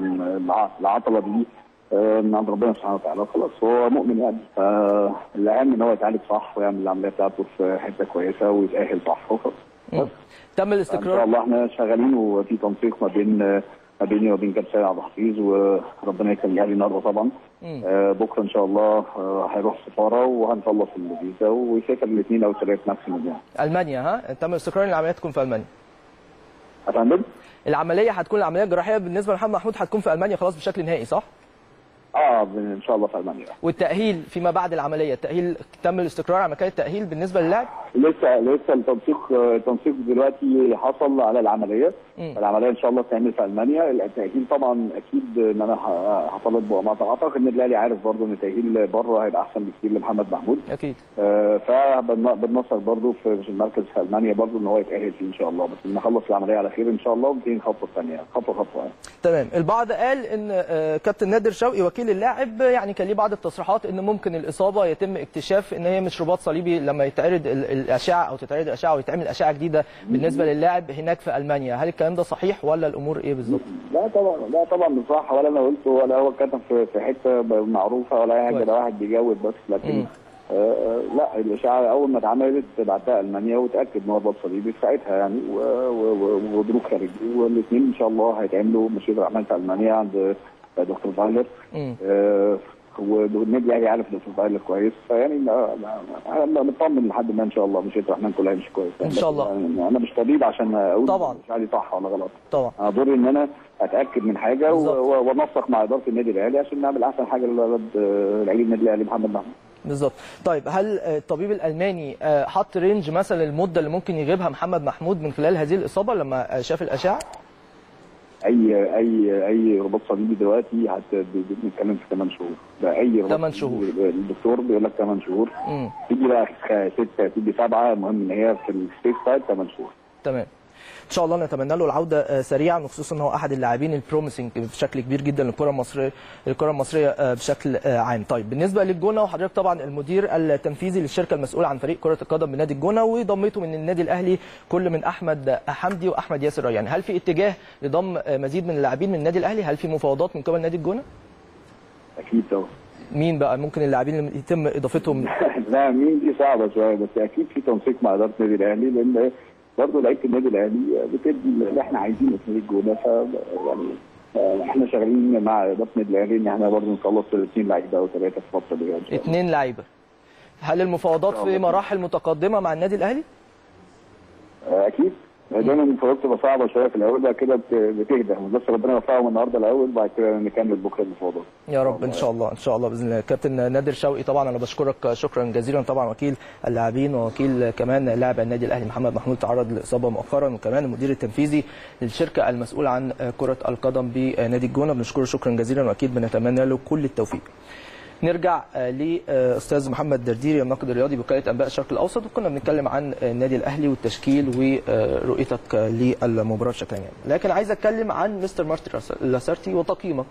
فالعطلة دي آه، من عند ربنا سبحانه وتعالى خلاص هو مؤمن يعني فالأهم إن هو يتعالج صح ويعمل العملية بتاعته في حتة كويسة ويتأهل صح وخلاص بس تم ان شاء الاستقرار الله احنا شغالين وفي تنسيق ما بين ما بيني وبين كابتن سيد عبد الحفيظ وربنا يكرم الاهلي النهارده طبعا مم. آه، بكره ان شاء الله آه، هيروح سفاره وهنخلص الفيزا ويسافر الاثنين او الثلاث ماكسيموم يعني المانيا ها تم الاستقرار ان العمليه تكون في المانيا يا فندم؟ العمليه هتكون العمليه الجراحيه بالنسبه لمحمد محمود هتكون في المانيا خلاص بشكل نهائي صح اه ان شاء الله في المانيا والتاهيل فيما بعد العمليه التاهيل تم الاستقرار على مكان التاهيل بالنسبه للاعب لسه لسه التنسيق التنسيق دلوقتي حصل على العمليه مم. العمليه ان شاء الله تعمل في المانيا التاهيل طبعا اكيد ان انا ه- هطالب بمقاطعه اعتقد ان الاهلي عارف برضه ان التاهيل بره هيبقى احسن بكتير لمحمد محمود اكيد آه، فبننصر برضه في في المركز في المانيا برضه ان هو يتاهل فيه ان شاء الله بس نخلص العمليه على خير ان شاء الله ونبتدي الخطوه الثانيه خطوه خطوه يعني. تمام البعض قال ان آه، كابتن نادر شوقي وكيل اللاعب يعني كان ليه بعض التصريحات ان ممكن الاصابه يتم اكتشاف ان هي مش رباط صليبي لما يتعرض ال- الاشعه او تتعرض الاشعه ويتعمل اشعه جديده بالنسبه للاعب هناك في المانيا هل الكلام ده صحيح ولا الامور ايه بالظبط لا طبعا لا طبعا مش صح ولا انا قلته ولا هو كتب في في حته معروفه ولا اي حاجه كويس. ده واحد بيجاوب بس لكن مم. آه لا الاشاعه اول ما اتعملت بعتها المانيا وتاكد ان هو رباط صليبي في ساعتها يعني و- و- و- ودروك خارجي والاثنين ان شاء الله هيتعملوا مشير الرحمن في المانيا عند دكتور فايلر مم. آه، والنادي الاهلي عارف دكتور فايلر كويس فيعني ما- ما- انا مطمن لحد ما ان شاء الله مشير الرحمن كلها هيمشي كويس إن شاء الله. يعني انا مش طبيب عشان اقول طبعا. مش عارف صح ولا غلط طبعا انا دوري ان انا اتاكد من حاجه و- بالظبط. و- وانسق مع اداره النادي الاهلي عشان نعمل احسن حاجه للولد آه، لعيب النادي الاهلي محمد محمود بالظبط طيب هل آه، الطبيب الالماني آه، حط رينج مثلا المده اللي ممكن يغيبها محمد محمود من خلال هذه الاصابه لما آه، شاف الاشعه اي اي اي رباط صليبي دلوقتي هت بنتكلم في 8 شهور ده اي رباط 8 شهور. صليبي الدكتور بيقول لك 8 شهور مم. تيجي بقى 6 تيجي 7 المهم ان هي في السيف سايد 8 شهور تمام ان شاء الله نتمنى له العوده آه، سريعا وخصوصا ان هو احد اللاعبين البروميسنج بشكل كبير جدا للكره المصريه الكره المصريه آه، بشكل آه، عام طيب بالنسبه للجونه وحضرتك طبعا المدير التنفيذي للشركه المسؤول عن فريق كره القدم بنادي الجونه وضميته من النادي الاهلي كل من احمد حمدي واحمد ياسر ريان هل في اتجاه لضم آه، مزيد من اللاعبين من النادي الاهلي هل في مفاوضات من قبل نادي الجونه اكيد طبعا مين بقى ممكن اللاعبين اللي يتم اضافتهم لا مين دي صعبه شويه بس اكيد في تنسيق مع اداره النادي الاهلي لان برضه لعيبه النادي الاهلي بتدي اللي احنا عايزينه في نادي الجونه ف يعني آه، احنا شغالين مع اداره النادي الاهلي ان احنا برضه نخلص اثنين لعيبه او ثلاثه في الفتره اللي جايه إن شاء الله. اثنين لعيبه هل المفاوضات إن شاء في الله. مراحل متقدمه مع النادي الاهلي آه، اكيد دايما المفاوضات بتبقى صعبه شويه في الاول بعد كده بت- بتهدى بس ربنا يوفقهم النهارده الاول بعد كده نكمل بكره المفاوضات يا رب ان شاء الله ان شاء الله باذن الله كابتن نادر شوقي طبعا انا بشكرك شكرا جزيلا طبعا وكيل اللاعبين ووكيل كمان لاعب النادي الاهلي محمد محمود تعرض لاصابه مؤخرا وكمان المدير التنفيذي للشركه المسؤول عن كره القدم بنادي الجونه بنشكره شكرا جزيلا واكيد بنتمنى له كل التوفيق نرجع آه، لاستاذ محمد درديري الناقد الرياضي بوكاله انباء الشرق الاوسط وكنا بنتكلم عن آه، النادي الاهلي والتشكيل ورؤيتك آه، للمباراه بشكل عام لكن عايز اتكلم عن مستر مارتن لاسارتي وتقييمك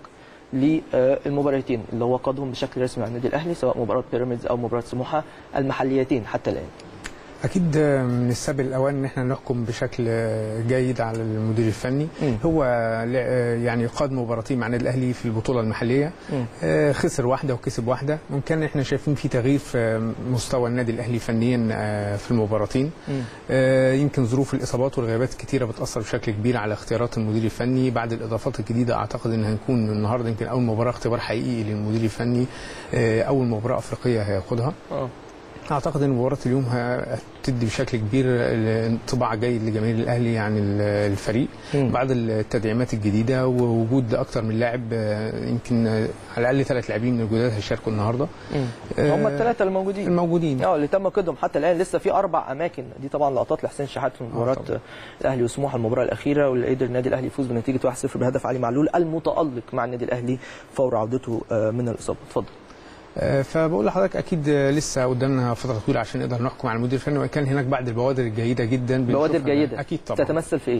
للمباراتين اللي هو قادهم بشكل رسمي على النادي الاهلي سواء مباراه بيراميدز او مباراه سموحه المحليتين حتى الان اكيد من السبب الاوان ان احنا نحكم بشكل جيد على المدير الفني مم. هو ل- يعني قاد مباراتين مع النادي الاهلي في البطوله المحليه مم. آه، خسر واحده وكسب واحده وكان احنا شايفين في تغيير في مستوى النادي الاهلي فنيا آه، في المباراتين مم. آه، يمكن ظروف الاصابات والغيابات الكتيره بتاثر بشكل كبير على اختيارات المدير الفني بعد الاضافات الجديده اعتقد ان هنكون النهارده يمكن اول مباراه اختبار حقيقي للمدير الفني آه، اول مباراه افريقيه هياخدها اه اعتقد ان مباراه اليوم هتدي بشكل كبير انطباع جيد لجماهير الاهلي عن الفريق مم. بعد التدعيمات الجديده ووجود اكثر من لاعب آه، يمكن آه، على الاقل ثلاث لاعبين من الجداد هيشاركوا النهارده مم. آه، هم الثلاثه الموجودين الموجودين اه اللي تم قيدهم حتى الان لسه في اربع اماكن دي طبعا لقطات لحسين شحات في مباراه طبعا. الاهلي وسموحه المباراه الاخيره واللي قدر النادي الاهلي يفوز بنتيجه 1-0 بهدف علي معلول المتالق مع النادي الاهلي فور عودته آه، من الاصابه اتفضل آه، فبقول لحضرتك اكيد آه، لسه قدامنا فتره طويله عشان نقدر نحكم على المدير الفني وان كان هناك بعض البوادر الجيده جدا بوادر بنشوفها. جيده اكيد طبعا تتمثل في ايه؟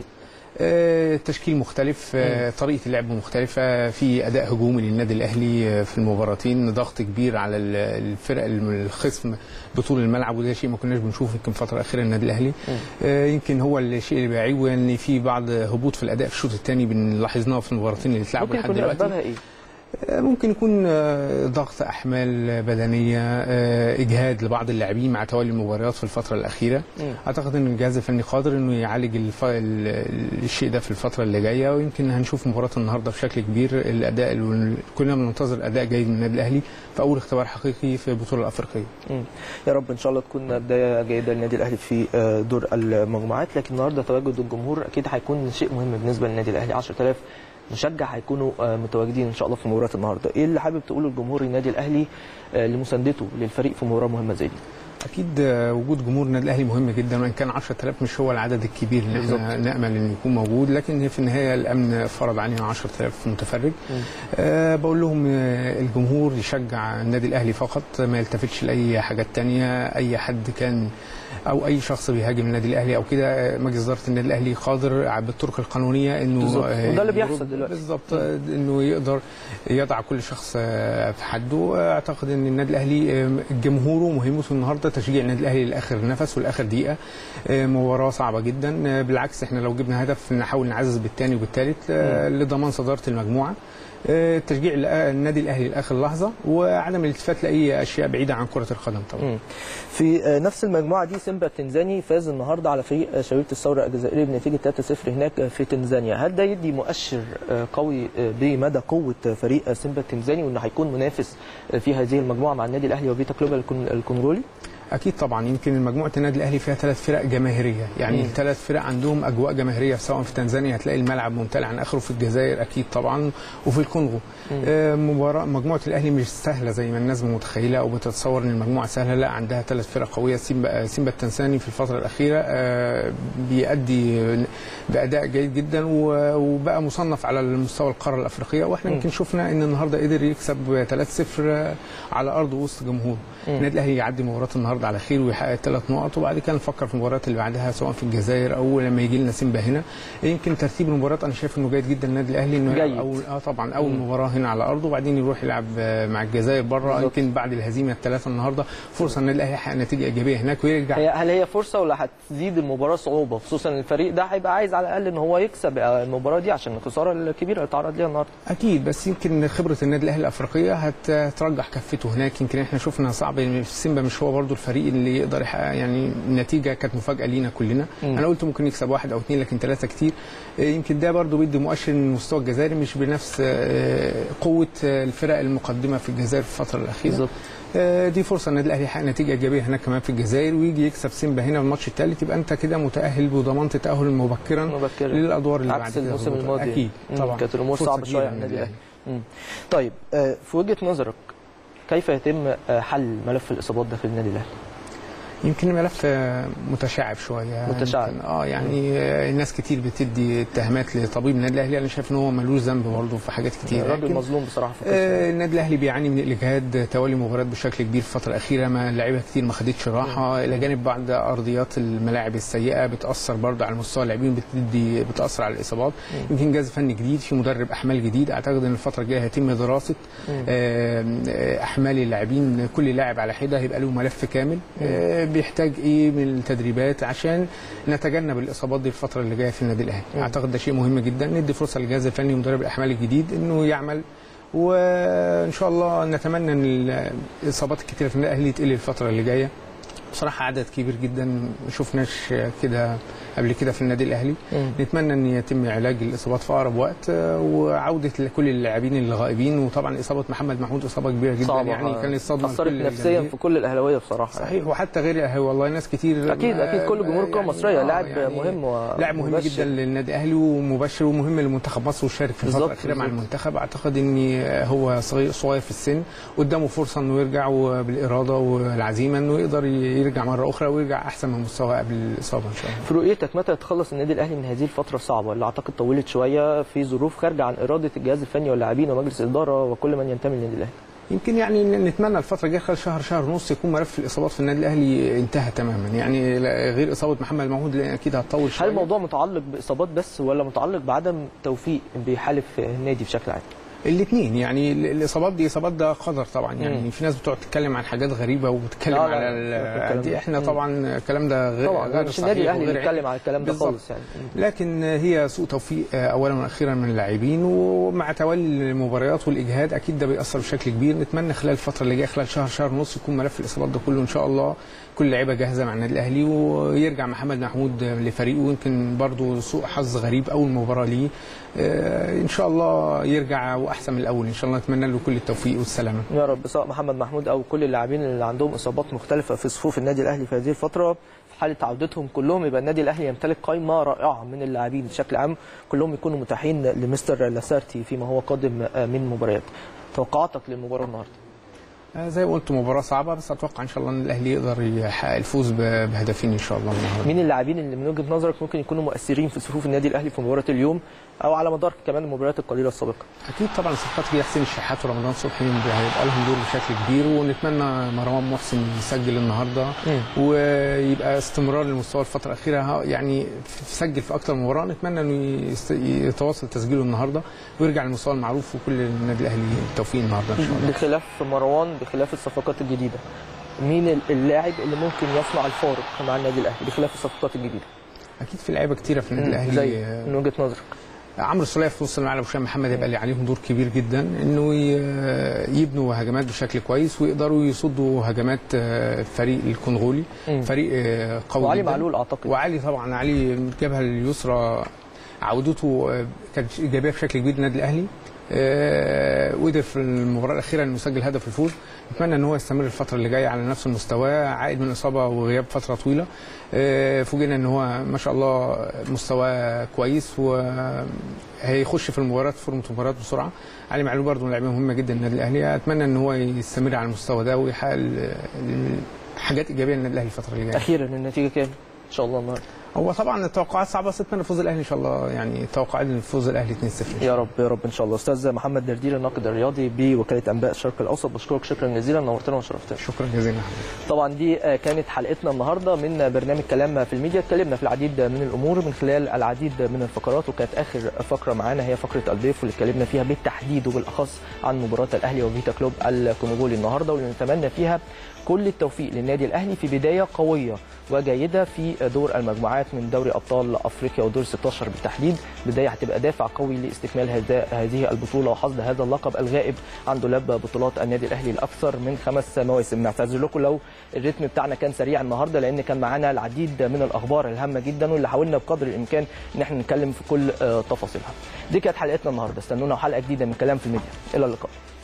آه، تشكيل مختلف آه، طريقه اللعب مختلفه في اداء هجومي للنادي الاهلي آه، في المباراتين ضغط كبير على ال- الفرق الم- الخصم بطول الملعب وده شيء ما كناش بنشوفه يمكن الفتره الاخيره النادي الاهلي آه، يمكن هو الشيء اللي بيعيبه ان في بعض هبوط في الاداء في الشوط الثاني بنلاحظناه في المباراتين اللي اتلعبوا ممكن لحد يكون دلوقتي اسبابها ايه؟ ممكن يكون آه، ضغط احمال بدنيه آه، اجهاد لبعض اللاعبين مع توالي المباريات في الفتره الاخيره مم. اعتقد ان الجهاز الفني قادر انه يعالج الف... ال- الشيء ده في الفتره اللي جايه ويمكن هنشوف مباراه النهارده بشكل كبير الاداء ال- كلنا بننتظر اداء جيد من النادي الاهلي في اول اختبار حقيقي في البطوله الافريقيه مم. يا رب ان شاء الله تكون بدايه جيده للنادي الاهلي في آه، دور المجموعات لكن النهارده تواجد الجمهور اكيد هيكون شيء مهم بالنسبه للنادي الاهلي 10000 مشجع هيكونوا آه، متواجدين ان شاء الله في مباراه النهارده ايه اللي حابب تقوله لجمهور النادي الاهلي آه، لمساندته للفريق في مباراه مهمه زي دي اكيد آه، وجود جمهور النادي الاهلي مهم جدا وان كان 10000 مش هو العدد الكبير اللي احنا نامل انه يكون موجود لكن في النهايه الامن فرض علينا 10000 متفرج أه بقول لهم آه، الجمهور يشجع النادي الاهلي فقط ما يلتفتش لاي حاجات تانية اي حد كان او اي شخص بيهاجم النادي الاهلي او كده آه، مجلس اداره النادي الاهلي قادر بالطرق القانونيه انه بالظبط. آه، وده اللي بيحصل يرد- دلوقتي. بالظبط آه، انه يقدر يضع كل شخص آه، في حده اعتقد ان النادي الاهلي آه، جمهوره مهمته النهارده تشجيع النادي الاهلي لاخر نفس ولاخر دقيقه آه، مباراه صعبه جدا آه، بالعكس احنا لو جبنا هدف نحاول نعزز بالثاني وبالثالث آه، لضمان صداره المجموعه آه، تشجيع الأ- النادي الاهلي لاخر لحظه وعدم الالتفات لاي اشياء بعيده عن كره القدم طبعا مم. في آه، نفس المجموعه دي سيمبا التنزاني فاز النهارده على فريق آه، شبيبه الثوره الجزائري بنتيجه 3-0 هناك آه، في تنزانيا هل ده يدي مؤشر آه، قوي آه، بمدى قوه آه، فريق آه، سيمبا التنزاني وانه هيكون منافس آه، في هذه المجموعه مع النادي الاهلي وفيتا كلوب الكون- الكونغولي اكيد طبعا يمكن مجموعه النادي الاهلي فيها ثلاث فرق جماهيريه يعني مم. الثلاث فرق عندهم اجواء جماهيريه سواء في تنزانيا هتلاقي الملعب ممتلئ عن اخره في الجزائر اكيد طبعا وفي الكونغو آه، مباراه مجموعه الاهلي مش سهله زي ما الناس متخيله او بتتصور ان المجموعه سهله لا عندها ثلاث فرق قويه سيمبا سيمبا التنساني في الفتره الاخيره آه، بيأدي باداء جيد جدا و- وبقى مصنف على المستوى القاره الافريقيه واحنا مم. يمكن شفنا ان النهارده قدر يكسب 3-0 على ارض وسط جمهور مم. النادي الاهلي يعدي مباراه النهارده على خير ويحقق ثلاث نقط وبعد كده نفكر في المباريات اللي بعدها سواء في الجزائر او لما يجي لنا سيمبا هنا يمكن ترتيب المباريات انا شايف انه جيد جدا النادي الاهلي انه يلعب جيد. اول اه طبعا اول مم. مباراه هنا على ارضه وبعدين يروح يلعب آه، مع الجزائر بره بالظبط. يمكن بعد الهزيمه الثلاثه النهارده فرصه النادي الاهلي يحقق نتيجه ايجابيه هناك ويرجع هي هل هي فرصه ولا هتزيد المباراه صعوبه خصوصا الفريق ده هيبقى عايز على الاقل ان هو يكسب آه، المباراه دي عشان الخساره الكبيره اللي اتعرض ليها النهارده اكيد بس يمكن خبره النادي الاهلي الافريقيه هت- هترجح كفته هناك يمكن احنا شفنا صعب إن سيمبا مش هو برضو الفريق اللي يقدر يحقق يعني النتيجه كانت مفاجاه لينا كلنا مم. انا قلت ممكن يكسب واحد او اثنين لكن ثلاثه كتير آه، يمكن ده برضو بيدي مؤشر ان المستوى الجزائري مش بنفس آه، قوه آه، الفرق المقدمه في الجزائر في الفتره الاخيره بالظبط آه، دي فرصه النادي الاهلي يحقق نتيجه ايجابيه هناك كمان في الجزائر ويجي يكسب سيمبا هنا في الماتش الثالث يبقى انت كده متاهل وضمنت تاهل مبكرا مبكرا. للادوار اللي بعد عكس كده الموسم هبوط. الماضي اكيد مم، طبعا كانت الامور فرصة صعبه كبيرة شويه على النادي الاهلي مم. طيب آه، في وجهه نظرك كيف يتم آه، حل ملف الاصابات ده في النادي الاهلي؟ يمكن الملف آه، متشعب شويه متشعب. يمكن- اه يعني آه، الناس كتير بتدي اتهامات لطبيب النادي الاهلي انا شايف ان هو ملوش ذنب برضه في حاجات كتير الراجل لكن- مظلوم بصراحه في القصه آه، النادي الاهلي بيعاني من الاجهاد توالي مباريات بشكل كبير في الفتره الاخيره ما اللعيبه كتير ما خدتش راحه الى جانب بعض ارضيات الملاعب السيئه بتاثر برضه على مستوى اللاعبين بتدي بتاثر على الاصابات يمكن جهاز فني جديد في مدرب احمال جديد اعتقد ان الفتره الجايه هيتم دراسه آه، آه، احمال اللاعبين كل لاعب على حده هيبقى له ملف كامل آه، بيحتاج ايه من التدريبات عشان نتجنب الاصابات دي الفتره اللي جايه في النادي الاهلي اعتقد ده شيء مهم جدا ندي فرصه للجهاز الفني ومدرب الاحمال الجديد انه يعمل وان شاء الله نتمنى ان الاصابات الكتيره في النادي الاهلي تقل الفتره اللي جايه بصراحه عدد كبير جدا ما شفناش كده قبل كده في النادي الاهلي مم. نتمنى ان يتم علاج الاصابات في اقرب وقت آه، وعوده لكل اللاعبين اللي غائبين وطبعا اصابه محمد محمود اصابه كبيره جدا صعبه يعني كان الصدمه اثرت لكل نفسيا الجماهير. في كل الاهلاويه بصراحه صحيح وحتى غير الاهلي والله ناس كتير اكيد اكيد كل جمهور الكره المصريه آه، لاعب يعني مهم و لاعب مهم مبشر. جدا للنادي الاهلي ومبشر ومهم لمنتخب مصر وشارك في الفتره بالظبط، الاخيره مع بالظبط. المنتخب اعتقد ان هو صغير صغير في السن قدامه فرصه انه يرجع بالاراده والعزيمه انه يقدر يرجع مره اخرى ويرجع احسن من مستواه قبل الاصابه ان شاء الله في رؤيتك متى يتخلص النادي الاهلي من هذه الفتره الصعبه اللي اعتقد طولت شويه في ظروف خارجه عن اراده الجهاز الفني واللاعبين ومجلس الاداره وكل من ينتمي للنادي الاهلي يمكن يعني نتمنى الفتره الجايه خلال شهر شهر ونص يكون ملف الاصابات في النادي الاهلي انتهى تماما يعني لا- غير اصابه محمد محمود لان اكيد هتطول شويه هل الموضوع متعلق باصابات بس ولا متعلق بعدم توفيق بيحالف النادي بشكل عام الاثنين يعني ال- الاصابات دي اصابات ده قدر طبعا يعني مم. في ناس بتقعد تتكلم عن حاجات غريبه وبتتكلم لا، لا، على لا، ال- الكلام دي ده. احنا مم. طبعا الكلام ده غير طبعا غير مش النادي صحيح الاهلي وغير بيتكلم على الكلام ده بالظبط. خالص يعني لكن هي سوء توفيق اولا واخيرا من اللاعبين ومع توالي المباريات والاجهاد اكيد ده بيأثر بشكل كبير نتمنى خلال الفتره اللي جايه خلال شهر شهر ونص يكون ملف الاصابات ده كله ان شاء الله كل لعيبه جاهزه مع النادي الاهلي ويرجع محمد محمود لفريقه يمكن برضه سوء حظ غريب اول مباراه ليه آه، ان شاء الله يرجع واحسن من الاول ان شاء الله نتمنى له كل التوفيق والسلامه يا رب سواء محمد محمود او كل اللاعبين اللي عندهم اصابات مختلفه في صفوف النادي الاهلي في هذه الفتره في حاله عودتهم كلهم يبقى النادي الاهلي يمتلك قائمه رائعه من اللاعبين بشكل عام كلهم يكونوا متاحين لمستر لاسارتي فيما هو قادم آه، من مباريات توقعاتك للمباراه النهارده آه، زي ما قلت مباراه صعبه بس اتوقع ان شاء الله ان الاهلي يقدر يحقق الفوز ب- بهدفين ان شاء الله النهارده مين اللاعبين اللي من وجهه نظرك ممكن يكونوا مؤثرين في صفوف النادي الاهلي في مباراه اليوم او على مدار كمان المباريات القليله السابقه اكيد طبعا الصفقات كده حسين الشحات ورمضان صبحي هيبقى لهم دور بشكل كبير ونتمنى مروان محسن يسجل النهارده ويبقى استمرار للمستوى الفتره الاخيره ها- يعني في- سجل في اكتر من مباراه نتمنى انه يست- يتواصل تسجيله النهارده ويرجع للمستوى المعروف وكل النادي الاهلي التوفيق النهارده ان شاء الله بخلاف مروان بخلاف الصفقات الجديده مين ال- اللاعب اللي ممكن يصنع الفارق مع النادي الاهلي بخلاف الصفقات الجديده اكيد في لعيبه كتيره في النادي الاهلي زي آه، من وجهه نظرك عمرو السوليه في نص الملعب وهشام محمد هيبقى اللي عليهم دور كبير جدا انه ي- يبنوا هجمات بشكل كويس ويقدروا يصدوا هجمات آه، الفريق الكونغولي مم. فريق آه، قوي وعلي جدا. معلول اعتقد وعلي طبعا علي من الجبهه اليسرى عودته آه، كانت ايجابيه بشكل كبير للنادي الاهلي آه، وقدر في المباراه الاخيره انه يسجل هدف الفوز نتمنى ان هو يستمر الفتره اللي جايه على نفس المستوى عائد من اصابه وغياب فتره طويله آه، فوجئنا ان هو ما شاء الله مستواه كويس وهيخش في المباريات فورمه مباريات بسرعه علي معلول برضه من اللاعبين مهمه جدا للنادي الاهلي اتمنى ان هو يستمر على المستوى ده ويحقق ال- ال- حاجات ايجابيه للنادي الاهلي الفتره اللي جايه اخيرا النتيجه كام ان شاء الله النهارده هو طبعا التوقعات صعبه بس اتمنى فوز الاهلي ان شاء الله يعني توقعات الفوز الاهلي 2-0 يا رب يا رب ان شاء الله استاذ محمد دردير الناقد الرياضي بوكاله انباء الشرق الاوسط بشكرك شكرا جزيلا نورتنا وشرفتنا شكرا جزيلا حضرتك طبعا دي آه، كانت حلقتنا النهارده من برنامج كلام في الميديا اتكلمنا في العديد من الامور من خلال العديد من الفقرات وكانت اخر فقره معانا هي فقره الضيف واللي اتكلمنا فيها بالتحديد وبالاخص عن مباراه الاهلي وفيتا كلوب الكونغولي النهارده واللي نتمنى فيها كل التوفيق للنادي الاهلي في بدايه قويه وجيده في دور المجموعات من دوري ابطال افريقيا ودور 16 بالتحديد بدايه هتبقى دافع قوي لاستكمال هذا هذه البطوله وحصد هذا اللقب الغائب عن دولاب بطولات النادي الاهلي الاكثر من خمس مواسم نعتذر لكم لو الريتم بتاعنا كان سريع النهارده لان كان معانا العديد من الاخبار الهامه جدا واللي حاولنا بقدر الامكان ان احنا نتكلم في كل آه، تفاصيلها دي كانت حلقتنا النهارده استنونا حلقه جديده من كلام في الميديا الى اللقاء